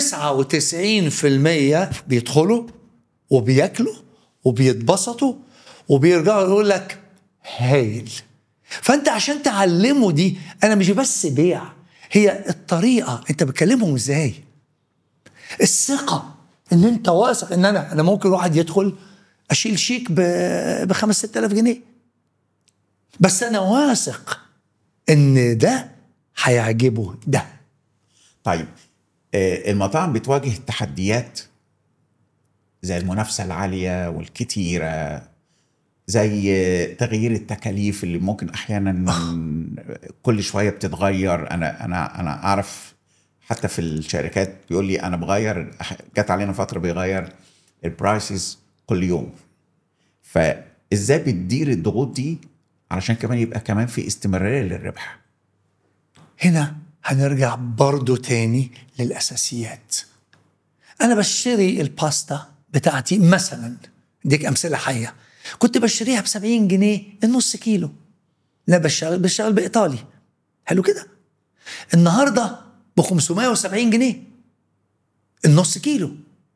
بيدخلوا وبياكلوا وبيتبسطوا وبيرجعوا يقول لك هايل فانت عشان تعلمه دي انا مش بس بيع هي الطريقه انت بتكلمهم ازاي الثقه ان انت واثق ان انا انا ممكن واحد يدخل اشيل شيك ب 5 6000 جنيه بس انا واثق ان ده هيعجبه ده طيب آه، المطاعم بتواجه تحديات زي المنافسة العالية والكتيرة زي تغيير التكاليف اللي ممكن احيانا كل شويه بتتغير انا انا انا اعرف حتى في الشركات بيقول لي انا بغير جت علينا فتره بيغير البرايسز كل يوم فازاي بتدير الضغوط دي علشان كمان يبقى كمان في استمراريه للربح هنا هنرجع برضو تاني للأساسيات أنا بشتري الباستا بتاعتي مثلا ديك أمثلة حية كنت بشتريها ب 70 جنيه النص كيلو لا بشتغل بشتغل بإيطالي حلو كده النهاردة ب 570 جنيه النص كيلو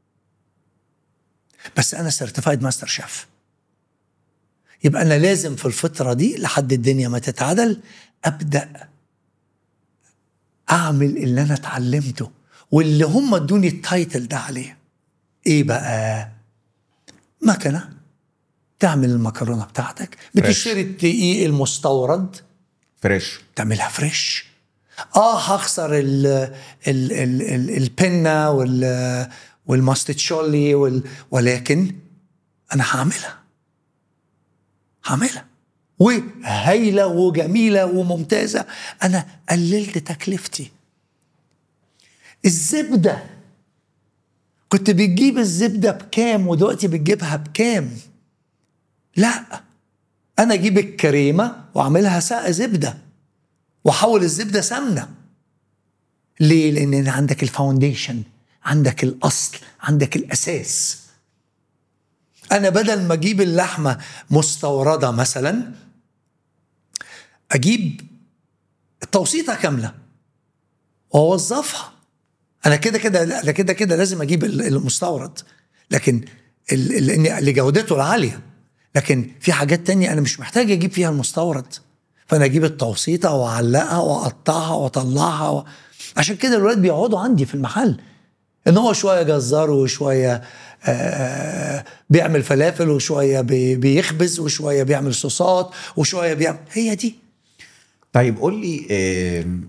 بس أنا سيرتيفايد ماستر شيف يبقى أنا لازم في الفترة دي لحد الدنيا ما تتعدل أبدأ اعمل اللي انا اتعلمته واللي هم ادوني التايتل ده عليه ايه بقى مكنه تعمل المكرونه بتاعتك بتشتري الدقيق المستورد فريش تعملها فريش اه هخسر ال ال ال ال البنه وال والماستشولي وال ولكن انا هعملها هعملها وهايله وجميله وممتازه انا قللت تكلفتي الزبده كنت بتجيب الزبده بكام ودلوقتي بتجيبها بكام لا انا اجيب الكريمه واعملها ساقه زبده واحول الزبده سمنه ليه لان عندك الفاونديشن عندك الاصل عندك الاساس انا بدل ما اجيب اللحمه مستورده مثلا اجيب التوصيطه كامله واوظفها انا كده كده انا كده كده لازم اجيب ال- المستورد لكن ال- ال- لأن- لجودته العاليه لكن في حاجات تانية انا مش محتاج اجيب فيها المستورد فانا اجيب التوسيطه واعلقها واقطعها واطلعها و... عشان كده الولاد بيقعدوا عندي في المحل ان هو شويه جزار وشويه آه بيعمل فلافل وشويه بي- بيخبز وشويه بيعمل صوصات وشويه بيعمل هي دي طيب قول لي آم،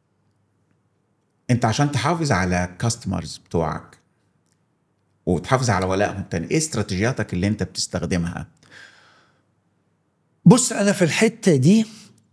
انت عشان تحافظ على كاستمرز بتوعك وتحافظ على ولائهم تاني ايه استراتيجياتك اللي انت بتستخدمها بص انا في الحته دي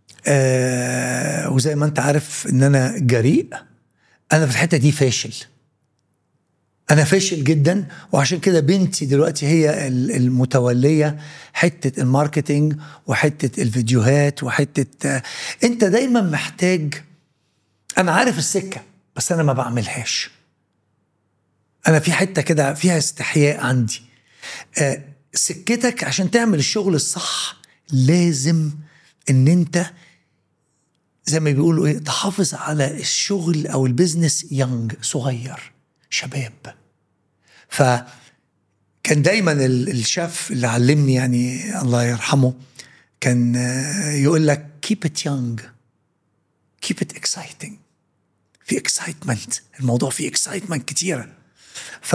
آه وزي ما انت عارف ان انا جريء انا في الحته دي فاشل انا فاشل جدا وعشان كده بنتي دلوقتي هي ال- المتوليه حته الماركتينج وحته الفيديوهات وحته آه انت دايما محتاج انا عارف السكه بس انا ما بعملهاش انا في حته كده فيها استحياء عندي آه، سكتك عشان تعمل الشغل الصح لازم ان انت زي ما بيقولوا ايه تحافظ على الشغل او البيزنس يونج صغير شباب ف كان دايما ال- الشيف اللي علمني يعني الله يرحمه كان آه، يقول لك keep it young keep it exciting في excitement الموضوع فيه excitement كتيره ف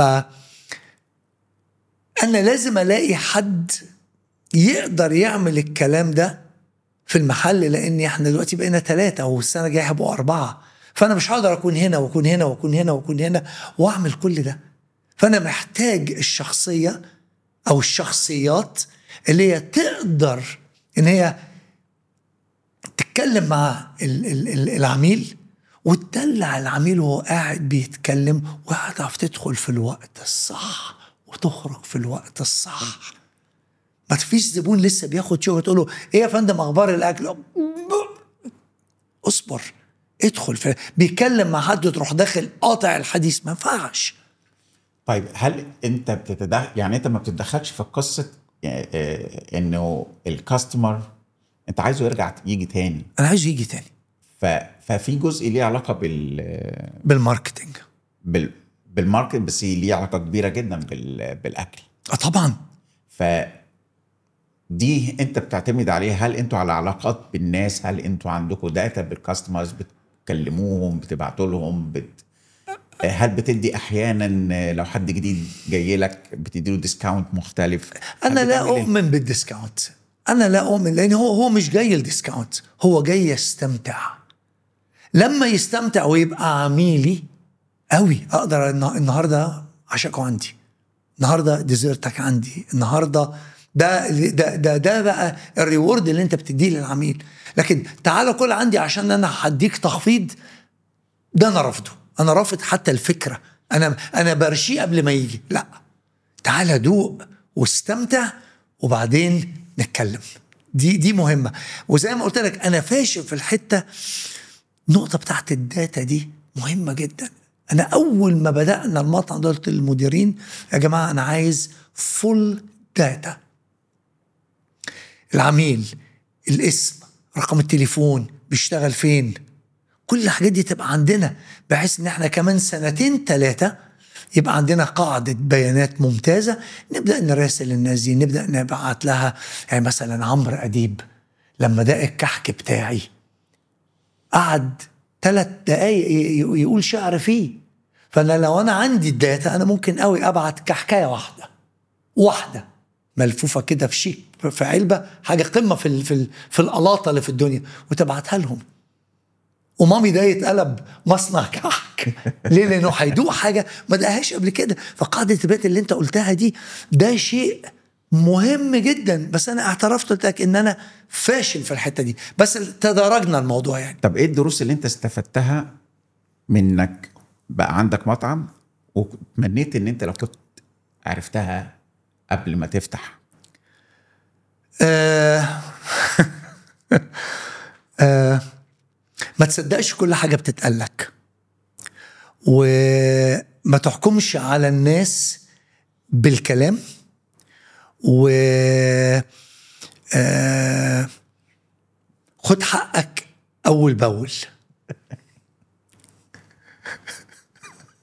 انا لازم الاقي حد يقدر يعمل الكلام ده في المحل لان احنا دلوقتي بقينا ثلاثه والسنه الجايه هيبقوا اربعه فانا مش هقدر اكون هنا واكون هنا واكون هنا واكون هنا واعمل كل ده فانا محتاج الشخصيه او الشخصيات اللي هي تقدر ان هي تتكلم مع ال- ال- ال- العميل وتدلع العميل وهو قاعد بيتكلم وهتعرف تدخل في الوقت الصح وتخرج في الوقت الصح ما فيش زبون لسه بياخد شغل تقول له ايه يا فندم اخبار الاكل اصبر ادخل في بيتكلم مع حد تروح داخل قاطع الحديث ما ينفعش طيب هل انت بتتدخل يعني انت ما بتتدخلش في قصه آه، آه، انه الكاستمر انت عايزه يرجع يجي تاني انا عايزه يجي تاني ف... ففي جزء ليه علاقه بال... بالماركتينج بال... بالماركت بس ليه علاقه كبيره جدا بال... بالاكل اه طبعا ف دي انت بتعتمد عليها هل انتوا على علاقات بالناس هل انتوا عندكم داتا بالكاستمرز بتكلموهم بتبعتوا لهم بت... هل بتدي احيانا لو حد جديد جاي لك بتدي له ديسكاونت مختلف انا هل لا بتعمل إيه؟ اؤمن بالديسكاونت انا لا اؤمن لان هو هو مش جاي الديسكاونت هو جاي يستمتع لما يستمتع ويبقى عميلي قوي اقدر النا- النهارده عشاكوا عندي النهارده ديزرتك عندي النهارده ده ده ده, ده بقى الريورد اللي انت بتديه للعميل لكن تعالى كل عندي عشان انا هديك تخفيض ده انا رافضه انا رافض حتى الفكره انا انا برشيه قبل ما يجي لا تعالى دوق واستمتع وبعدين نتكلم دي دي مهمه وزي ما قلت لك انا فاشل في الحته النقطه بتاعت الداتا دي مهمه جدا انا اول ما بدانا المطعم ده قلت للمديرين يا جماعه انا عايز فول داتا العميل الاسم رقم التليفون بيشتغل فين كل الحاجات دي تبقى عندنا بحيث ان احنا كمان سنتين ثلاثه يبقى عندنا قاعدة بيانات ممتازة نبدأ نراسل الناس دي نبدأ نبعت لها يعني مثلا عمرو أديب لما ده الكحك بتاعي قعد ثلاث دقايق ي- ي- يقول شعر فيه فأنا لو أنا عندي الداتا أنا ممكن قوي أبعت كحكاية واحدة واحدة ملفوفة كده في شيك في علبة حاجة قمة في ال- في ال- في القلاطة اللي في الدنيا وتبعتها لهم ومامي ده يتقلب مصنع كحك ليه لانه هيدوق حاجه ما دقهاش قبل كده فقاعده البيت اللي انت قلتها دي ده شيء مهم جدا بس انا اعترفت قلت لك ان انا فاشل في الحته دي بس تدارجنا الموضوع يعني طب ايه الدروس اللي انت استفدتها منك بقى عندك مطعم وتمنيت ان انت لو كنت عرفتها قبل ما تفتح آه آه ما تصدقش كل حاجة بتتقالك وما تحكمش على الناس بالكلام و آه خد حقك أول بأول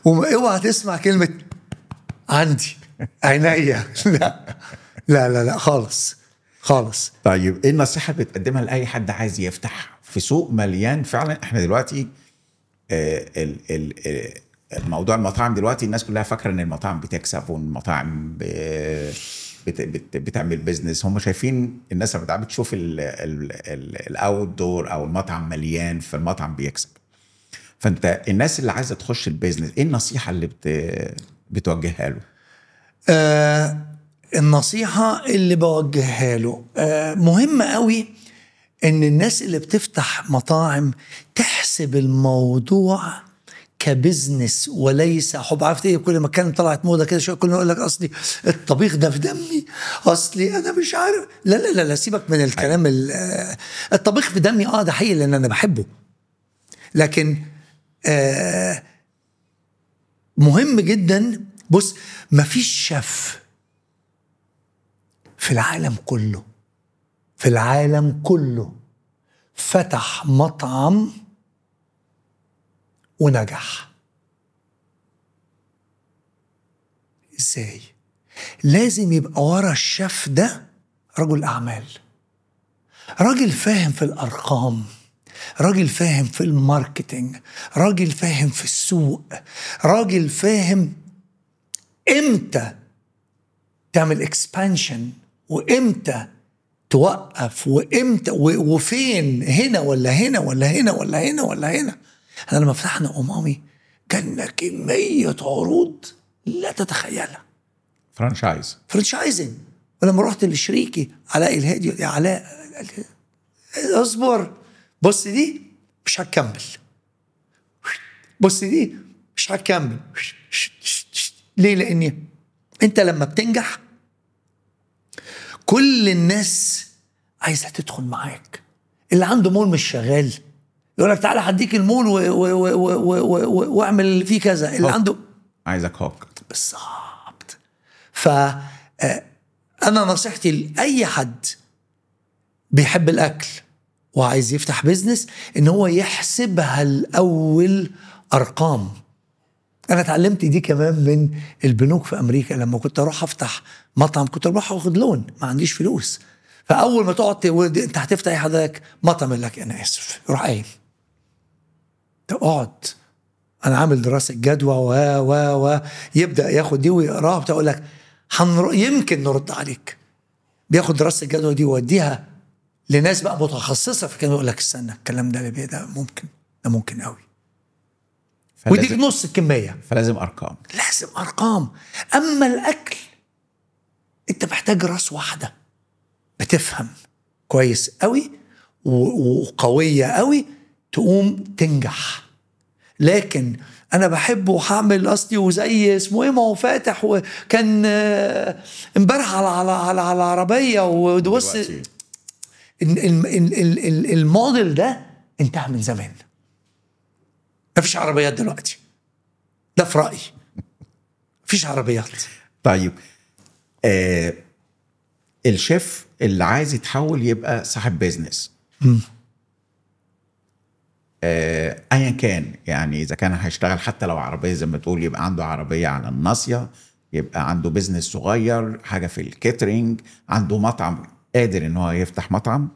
واوعى تسمع كلمه عندي عينيا لا لا لا لا خالص خالص طيب ايه النصيحه اللي بتقدمها لاي حد عايز يفتح في سوق مليان فعلا احنا دلوقتي آه، ال ال آه، موضوع المطاعم دلوقتي الناس كلها فاكره ان المطاعم بتكسب والمطاعم ب- بت بت بتعمل بيزنس هم شايفين الناس لما بتعمل تشوف الاوت دور او المطعم مليان فالمطعم بيكسب فانت الناس اللي عايزه تخش البيزنس ايه النصيحه اللي بت بتوجهها له آه النصيحة اللي بوجهها له آه مهم قوي ان الناس اللي بتفتح مطاعم تحسب الموضوع كبزنس وليس حب عرفت ايه كل ما كان طلعت موضه كده شويه كل ما يقول لك اصلي الطبيخ ده في دمي اصلي انا مش عارف لا لا لا, لا سيبك من الكلام ال- آه، الطبيخ في دمي اه ده حقيقي لان انا بحبه لكن آه مهم جدا بص مفيش شيف في العالم كله في العالم كله فتح مطعم ونجح ازاي لازم يبقى ورا الشيف ده رجل اعمال راجل فاهم في الارقام راجل فاهم في الماركتينج راجل فاهم في السوق راجل فاهم امتى تعمل اكسبانشن وامتى توقف وامتى و- وفين هنا ولا هنا ولا هنا ولا هنا ولا هنا احنا لما فتحنا امامي كان كميه عروض لا تتخيلها فرانشايز فرانشايزنج ولما رحت لشريكي علاء الهادي يا علاء قال لي، اصبر بص دي مش هتكمل بص دي مش هتكمل ليه لاني انت لما بتنجح كل الناس عايزه تدخل معاك اللي عنده مول مش شغال يقول لك تعالى هديك المول و- و- و- و- و- و- واعمل فيه كذا اللي هوك. عنده عايزك هوك بالظبط ف آه، انا نصيحتي لاي حد بيحب الاكل وعايز يفتح بيزنس ان هو يحسبها الاول ارقام انا اتعلمت دي كمان من البنوك في امريكا لما كنت اروح افتح مطعم كنت اروح اخد لون ما عنديش فلوس فاول ما تقعد تقول انت هتفتح ايه حضرتك مطعم يقول لك انا اسف روح قايم طب اقعد انا عامل دراسه جدوى و و و يبدا ياخد دي ويقراها بتقول لك هنر... يمكن نرد عليك بياخد دراسه الجدوى دي ويوديها لناس بقى متخصصه في كده يقول لك استنى الكلام ده اللي بيه ده ممكن ده ممكن قوي ويديك فلازم, نص الكميه فلازم ارقام لازم ارقام اما الاكل انت محتاج راس واحده بتفهم كويس قوي و- وقويه قوي تقوم تنجح لكن انا بحبه وهعمل قصدي وزي اسمه ايه ما هو فاتح وكان آه، امبارح على على على على عربيه وبص دلوقتي. ال- ال- ال- ال- ال- الموديل ده انتهى من زمان مفيش عربيات دلوقتي ده في رايي مفيش عربيات طيب آه الشيف اللي عايز يتحول يبقى صاحب بيزنس آه ايا كان يعني اذا كان هيشتغل حتى لو عربيه زي ما تقول يبقى عنده عربيه على الناصيه يبقى عنده بيزنس صغير حاجه في الكيترينج عنده مطعم قادر ان هو يفتح مطعم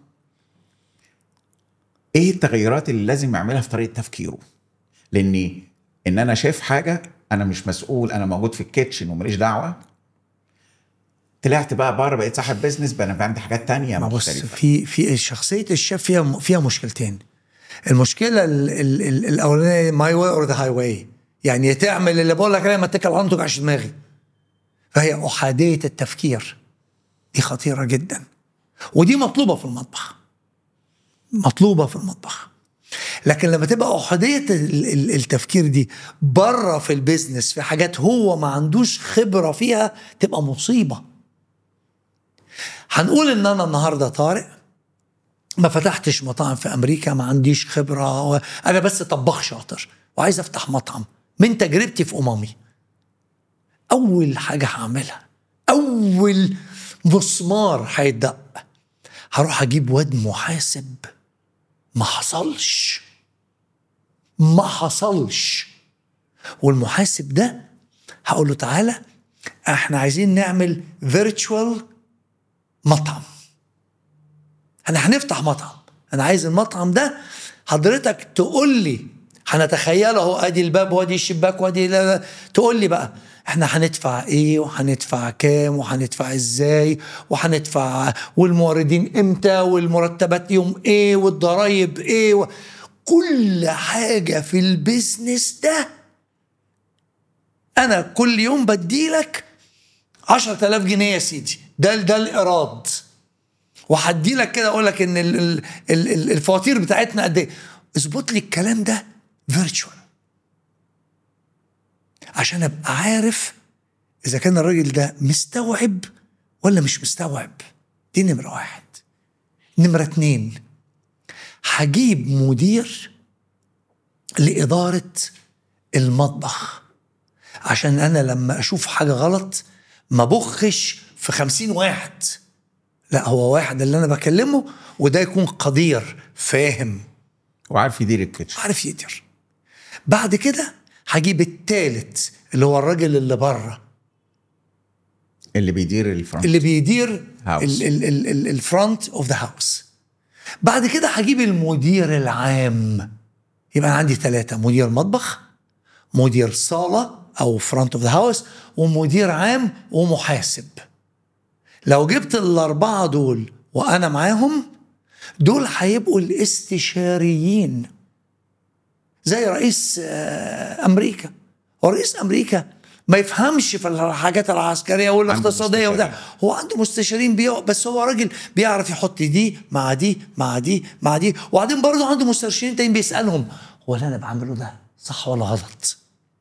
ايه التغيرات اللي لازم يعملها في طريقه تفكيره لاني ان انا شايف حاجه انا مش مسؤول انا موجود في الكيتشن وماليش دعوه طلعت بقى بره بقيت صاحب بيزنس بقى انا عندي حاجات تانية ما بص مختلفه في في شخصيه الشيف فيها فيها مشكلتين المشكله ال- ال- ال- الاولانيه ماي واي اور ذا هاي واي يعني يا تعمل اللي بقول لك عليه ما اتكل على الله ما توجعش دماغي فهي احاديه التفكير دي خطيره جدا ودي مطلوبه في المطبخ مطلوبه في المطبخ لكن لما تبقى احاديه ال- ال- التفكير دي بره في البيزنس في حاجات هو ما عندوش خبره فيها تبقى مصيبه هنقول ان انا النهارده طارق ما فتحتش مطاعم في امريكا ما عنديش خبره و... انا بس طباخ شاطر وعايز افتح مطعم من تجربتي في اممي اول حاجه هعملها اول مسمار هيتدق هروح اجيب واد محاسب ما حصلش ما حصلش والمحاسب ده هقول له تعالى احنا عايزين نعمل فيرتشوال مطعم انا هنفتح مطعم انا عايز المطعم ده حضرتك تقول لي هنتخيله اهو ادي الباب وادي الشباك وادي لا لا. تقول لي بقى احنا هندفع ايه وهندفع كام وهندفع ازاي وهندفع والموردين امتى والمرتبات يوم ايه والضرايب ايه و... كل حاجة في البيزنس ده انا كل يوم بديلك عشرة آلاف جنيه يا سيدي ده ده الايراد وهدي لك كده اقول لك ان ال- ال- ال- ال- الفواتير بتاعتنا قد ايه اظبط لي الكلام ده فيرتشوال عشان ابقى عارف اذا كان الراجل ده مستوعب ولا مش مستوعب دي نمره واحد نمره اتنين هجيب مدير لاداره المطبخ عشان انا لما اشوف حاجه غلط ما بخش في خمسين واحد لا هو واحد اللي انا بكلمه وده يكون قدير فاهم وعارف يدير الكيتشن عارف يقدر بعد كده هجيب التالت اللي هو الراجل اللي بره اللي بيدير الفرونت اللي بيدير House. الفرونت اوف ذا هاوس بعد كده هجيب المدير العام يبقى أنا عندي ثلاثة مدير مطبخ مدير صالة أو فرونت اوف ذا هاوس ومدير عام ومحاسب لو جبت الأربعة دول وأنا معاهم دول هيبقوا الاستشاريين زي رئيس آه، أمريكا ورئيس أمريكا ما يفهمش في الحاجات العسكريه والاقتصاديه وده مستشارين. هو عنده مستشارين بيع بس هو راجل بيعرف يحط دي مع دي مع دي مع دي وبعدين برضه عنده مستشارين تانيين بيسالهم هو اللي انا بعمله ده صح ولا غلط؟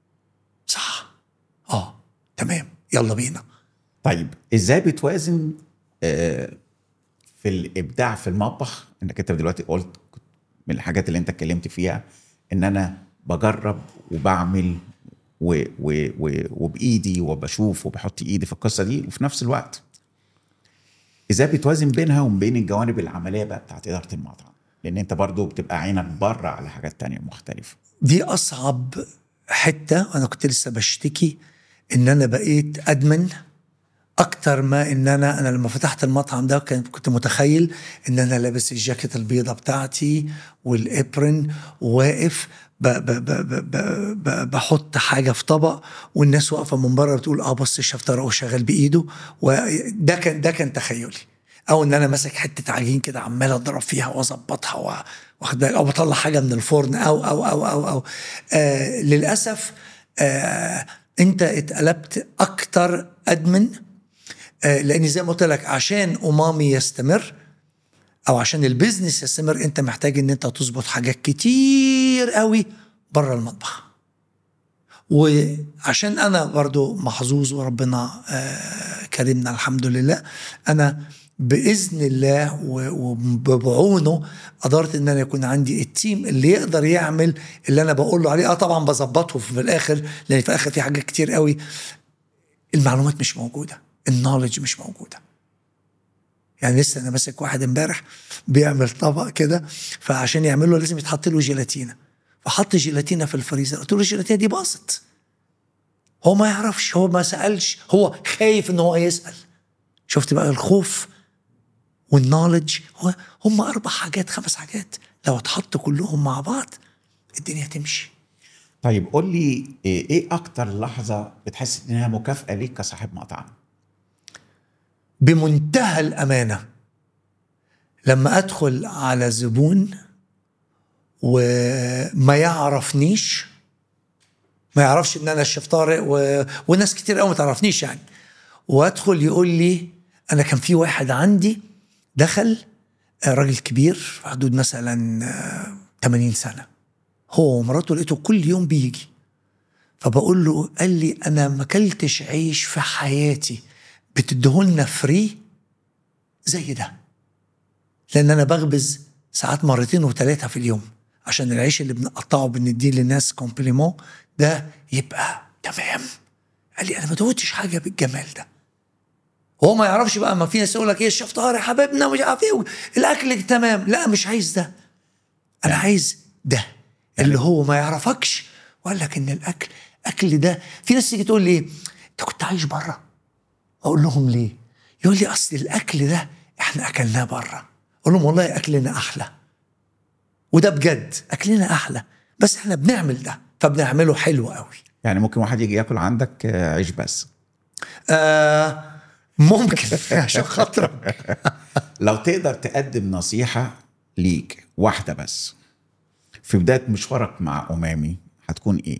صح اه تمام يلا بينا طيب ازاي بتوازن آه، في الابداع في المطبخ انك انت دلوقتي قلت من الحاجات اللي انت اتكلمت فيها ان انا بجرب وبعمل و و و وبايدي وبشوف وبحط ايدي في القصه دي وفي نفس الوقت ازاي بتوازن بينها وبين الجوانب العمليه بقى بتاعت اداره المطعم لان انت برضو بتبقى عينك بره على حاجات تانية مختلفه دي اصعب حته انا كنت لسه بشتكي ان انا بقيت ادمن اكتر ما ان انا انا لما فتحت المطعم ده كان كنت متخيل ان انا لابس الجاكيت البيضة بتاعتي والابرن وواقف ب ب ب ب ب ب بحط حاجه في طبق والناس واقفه من بره بتقول اه بص الشيف طارق هو شغال بايده وده كان ده كان تخيلي او ان انا ماسك حته عجين كده عمال اضرب فيها واظبطها و- واخد بالك او بطلع حاجه من الفرن او او او او, أو. آه للاسف آه انت اتقلبت اكتر ادمن آه لان زي ما قلت لك عشان امامي يستمر او عشان البيزنس يستمر انت محتاج ان انت تظبط حاجات كتير قوي بره المطبخ وعشان انا برضو محظوظ وربنا آه كرمنا الحمد لله انا باذن الله و- وبعونه قدرت ان انا يكون عندي التيم اللي يقدر يعمل اللي انا بقول له عليه اه طبعا بظبطه في الاخر لان في الاخر في حاجات كتير قوي المعلومات مش موجوده النولج مش موجوده يعني لسه انا ماسك واحد امبارح بيعمل طبق كده فعشان يعمله لازم يتحط له جيلاتينه فحط جيلاتينه في الفريزر قلت له الجيلاتينه دي باظت هو ما يعرفش هو ما سالش هو خايف ان هو يسال شفت بقى الخوف والنولج هو هم اربع حاجات خمس حاجات لو اتحطوا كلهم مع بعض الدنيا تمشي طيب قول لي ايه إيه اكتر لحظه بتحس انها مكافاه ليك كصاحب مطعم بمنتهى الامانه لما ادخل على زبون وما يعرفنيش ما يعرفش ان انا الشيف طارق و... وناس كتير قوي ما تعرفنيش يعني وادخل يقول لي انا كان في واحد عندي دخل آه، راجل كبير في حدود مثلا آه، 80 سنه هو ومراته لقيته كل يوم بيجي فبقول له قال لي انا ما اكلتش عيش في حياتي بتديهولنا فري زي ده لان انا بخبز ساعات مرتين وثلاثه في اليوم عشان العيش اللي بنقطعه بنديه للناس كومبليمون ده يبقى تمام قال لي انا ما دوتش حاجه بالجمال ده هو ما يعرفش بقى ما في ناس يقول لك ايه الشيف طارق حبيبنا ومش عارف ايه الاكل تمام لا مش عايز ده انا عايز ده اللي هو ما يعرفكش وقال لك ان الاكل الاكل ده في ناس تيجي تقول لي انت كنت عايش بره اقول لهم ليه يقول لي اصل الاكل ده احنا اكلناه بره اقول لهم والله اكلنا احلى وده بجد اكلنا احلى بس احنا بنعمل ده فبنعمله حلو قوي يعني ممكن واحد يجي ياكل عندك آه، عيش بس آه ممكن عشان خاطرك لو تقدر تقدم نصيحة ليك واحدة بس في بداية مشوارك مع أمامي هتكون إيه؟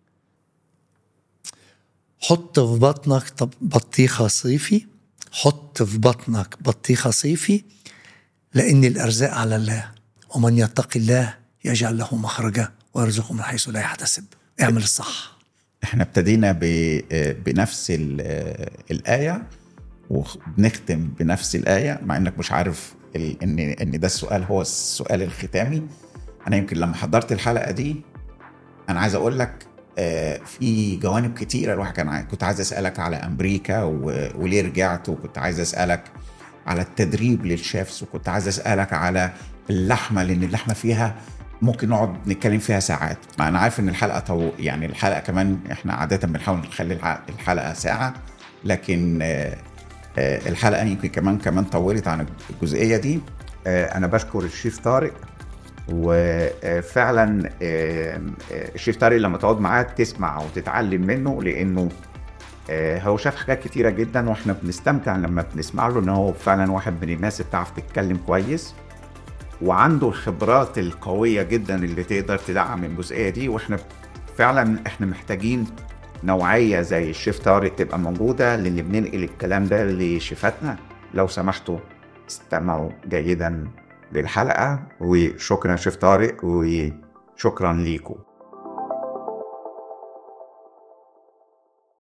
حط في بطنك طب بطيخة صيفي حط في بطنك بطيخة صيفي لأن الأرزاق على الله ومن يتقي الله يجعل له مخرجا ويرزقه من حيث لا يحتسب اعمل الصح احنا ابتدينا ب- بنفس ال- الآية وبنختم بنفس الآية مع انك مش عارف ال- ان ان ده السؤال هو السؤال الختامي انا يمكن لما حضرت الحلقة دي انا عايز اقول لك آه، في جوانب كتيرة الواحد كان عايز كنت عايز اسألك على امريكا و- وليه رجعت وكنت عايز اسألك على التدريب للشيفs وكنت عايز اسألك على اللحمة لان اللحمة فيها ممكن نقعد نتكلم فيها ساعات ما انا عارف ان الحلقه طو... يعني الحلقه كمان احنا عاده بنحاول نخلي الع- الحلقه ساعه لكن آه، آه، الحلقه يمكن كمان كمان طولت عن الجزئيه دي آه، انا بشكر الشيف طارق وفعلا الشيف طارق لما تقعد معاه تسمع وتتعلم منه لانه آه، هو شاف حاجات كتيره جدا واحنا بنستمتع لما بنسمع له ان هو فعلا واحد من الناس اللي بتعرف تتكلم كويس وعنده الخبرات القويه جدا اللي تقدر تدعم الجزئيه دي واحنا فعلا احنا محتاجين نوعيه زي الشيف طارق تبقى موجوده لان بننقل الكلام ده لشيفاتنا لو سمحتوا استمعوا جيدا للحلقه وشكرا شيف طارق وشكرا ليكم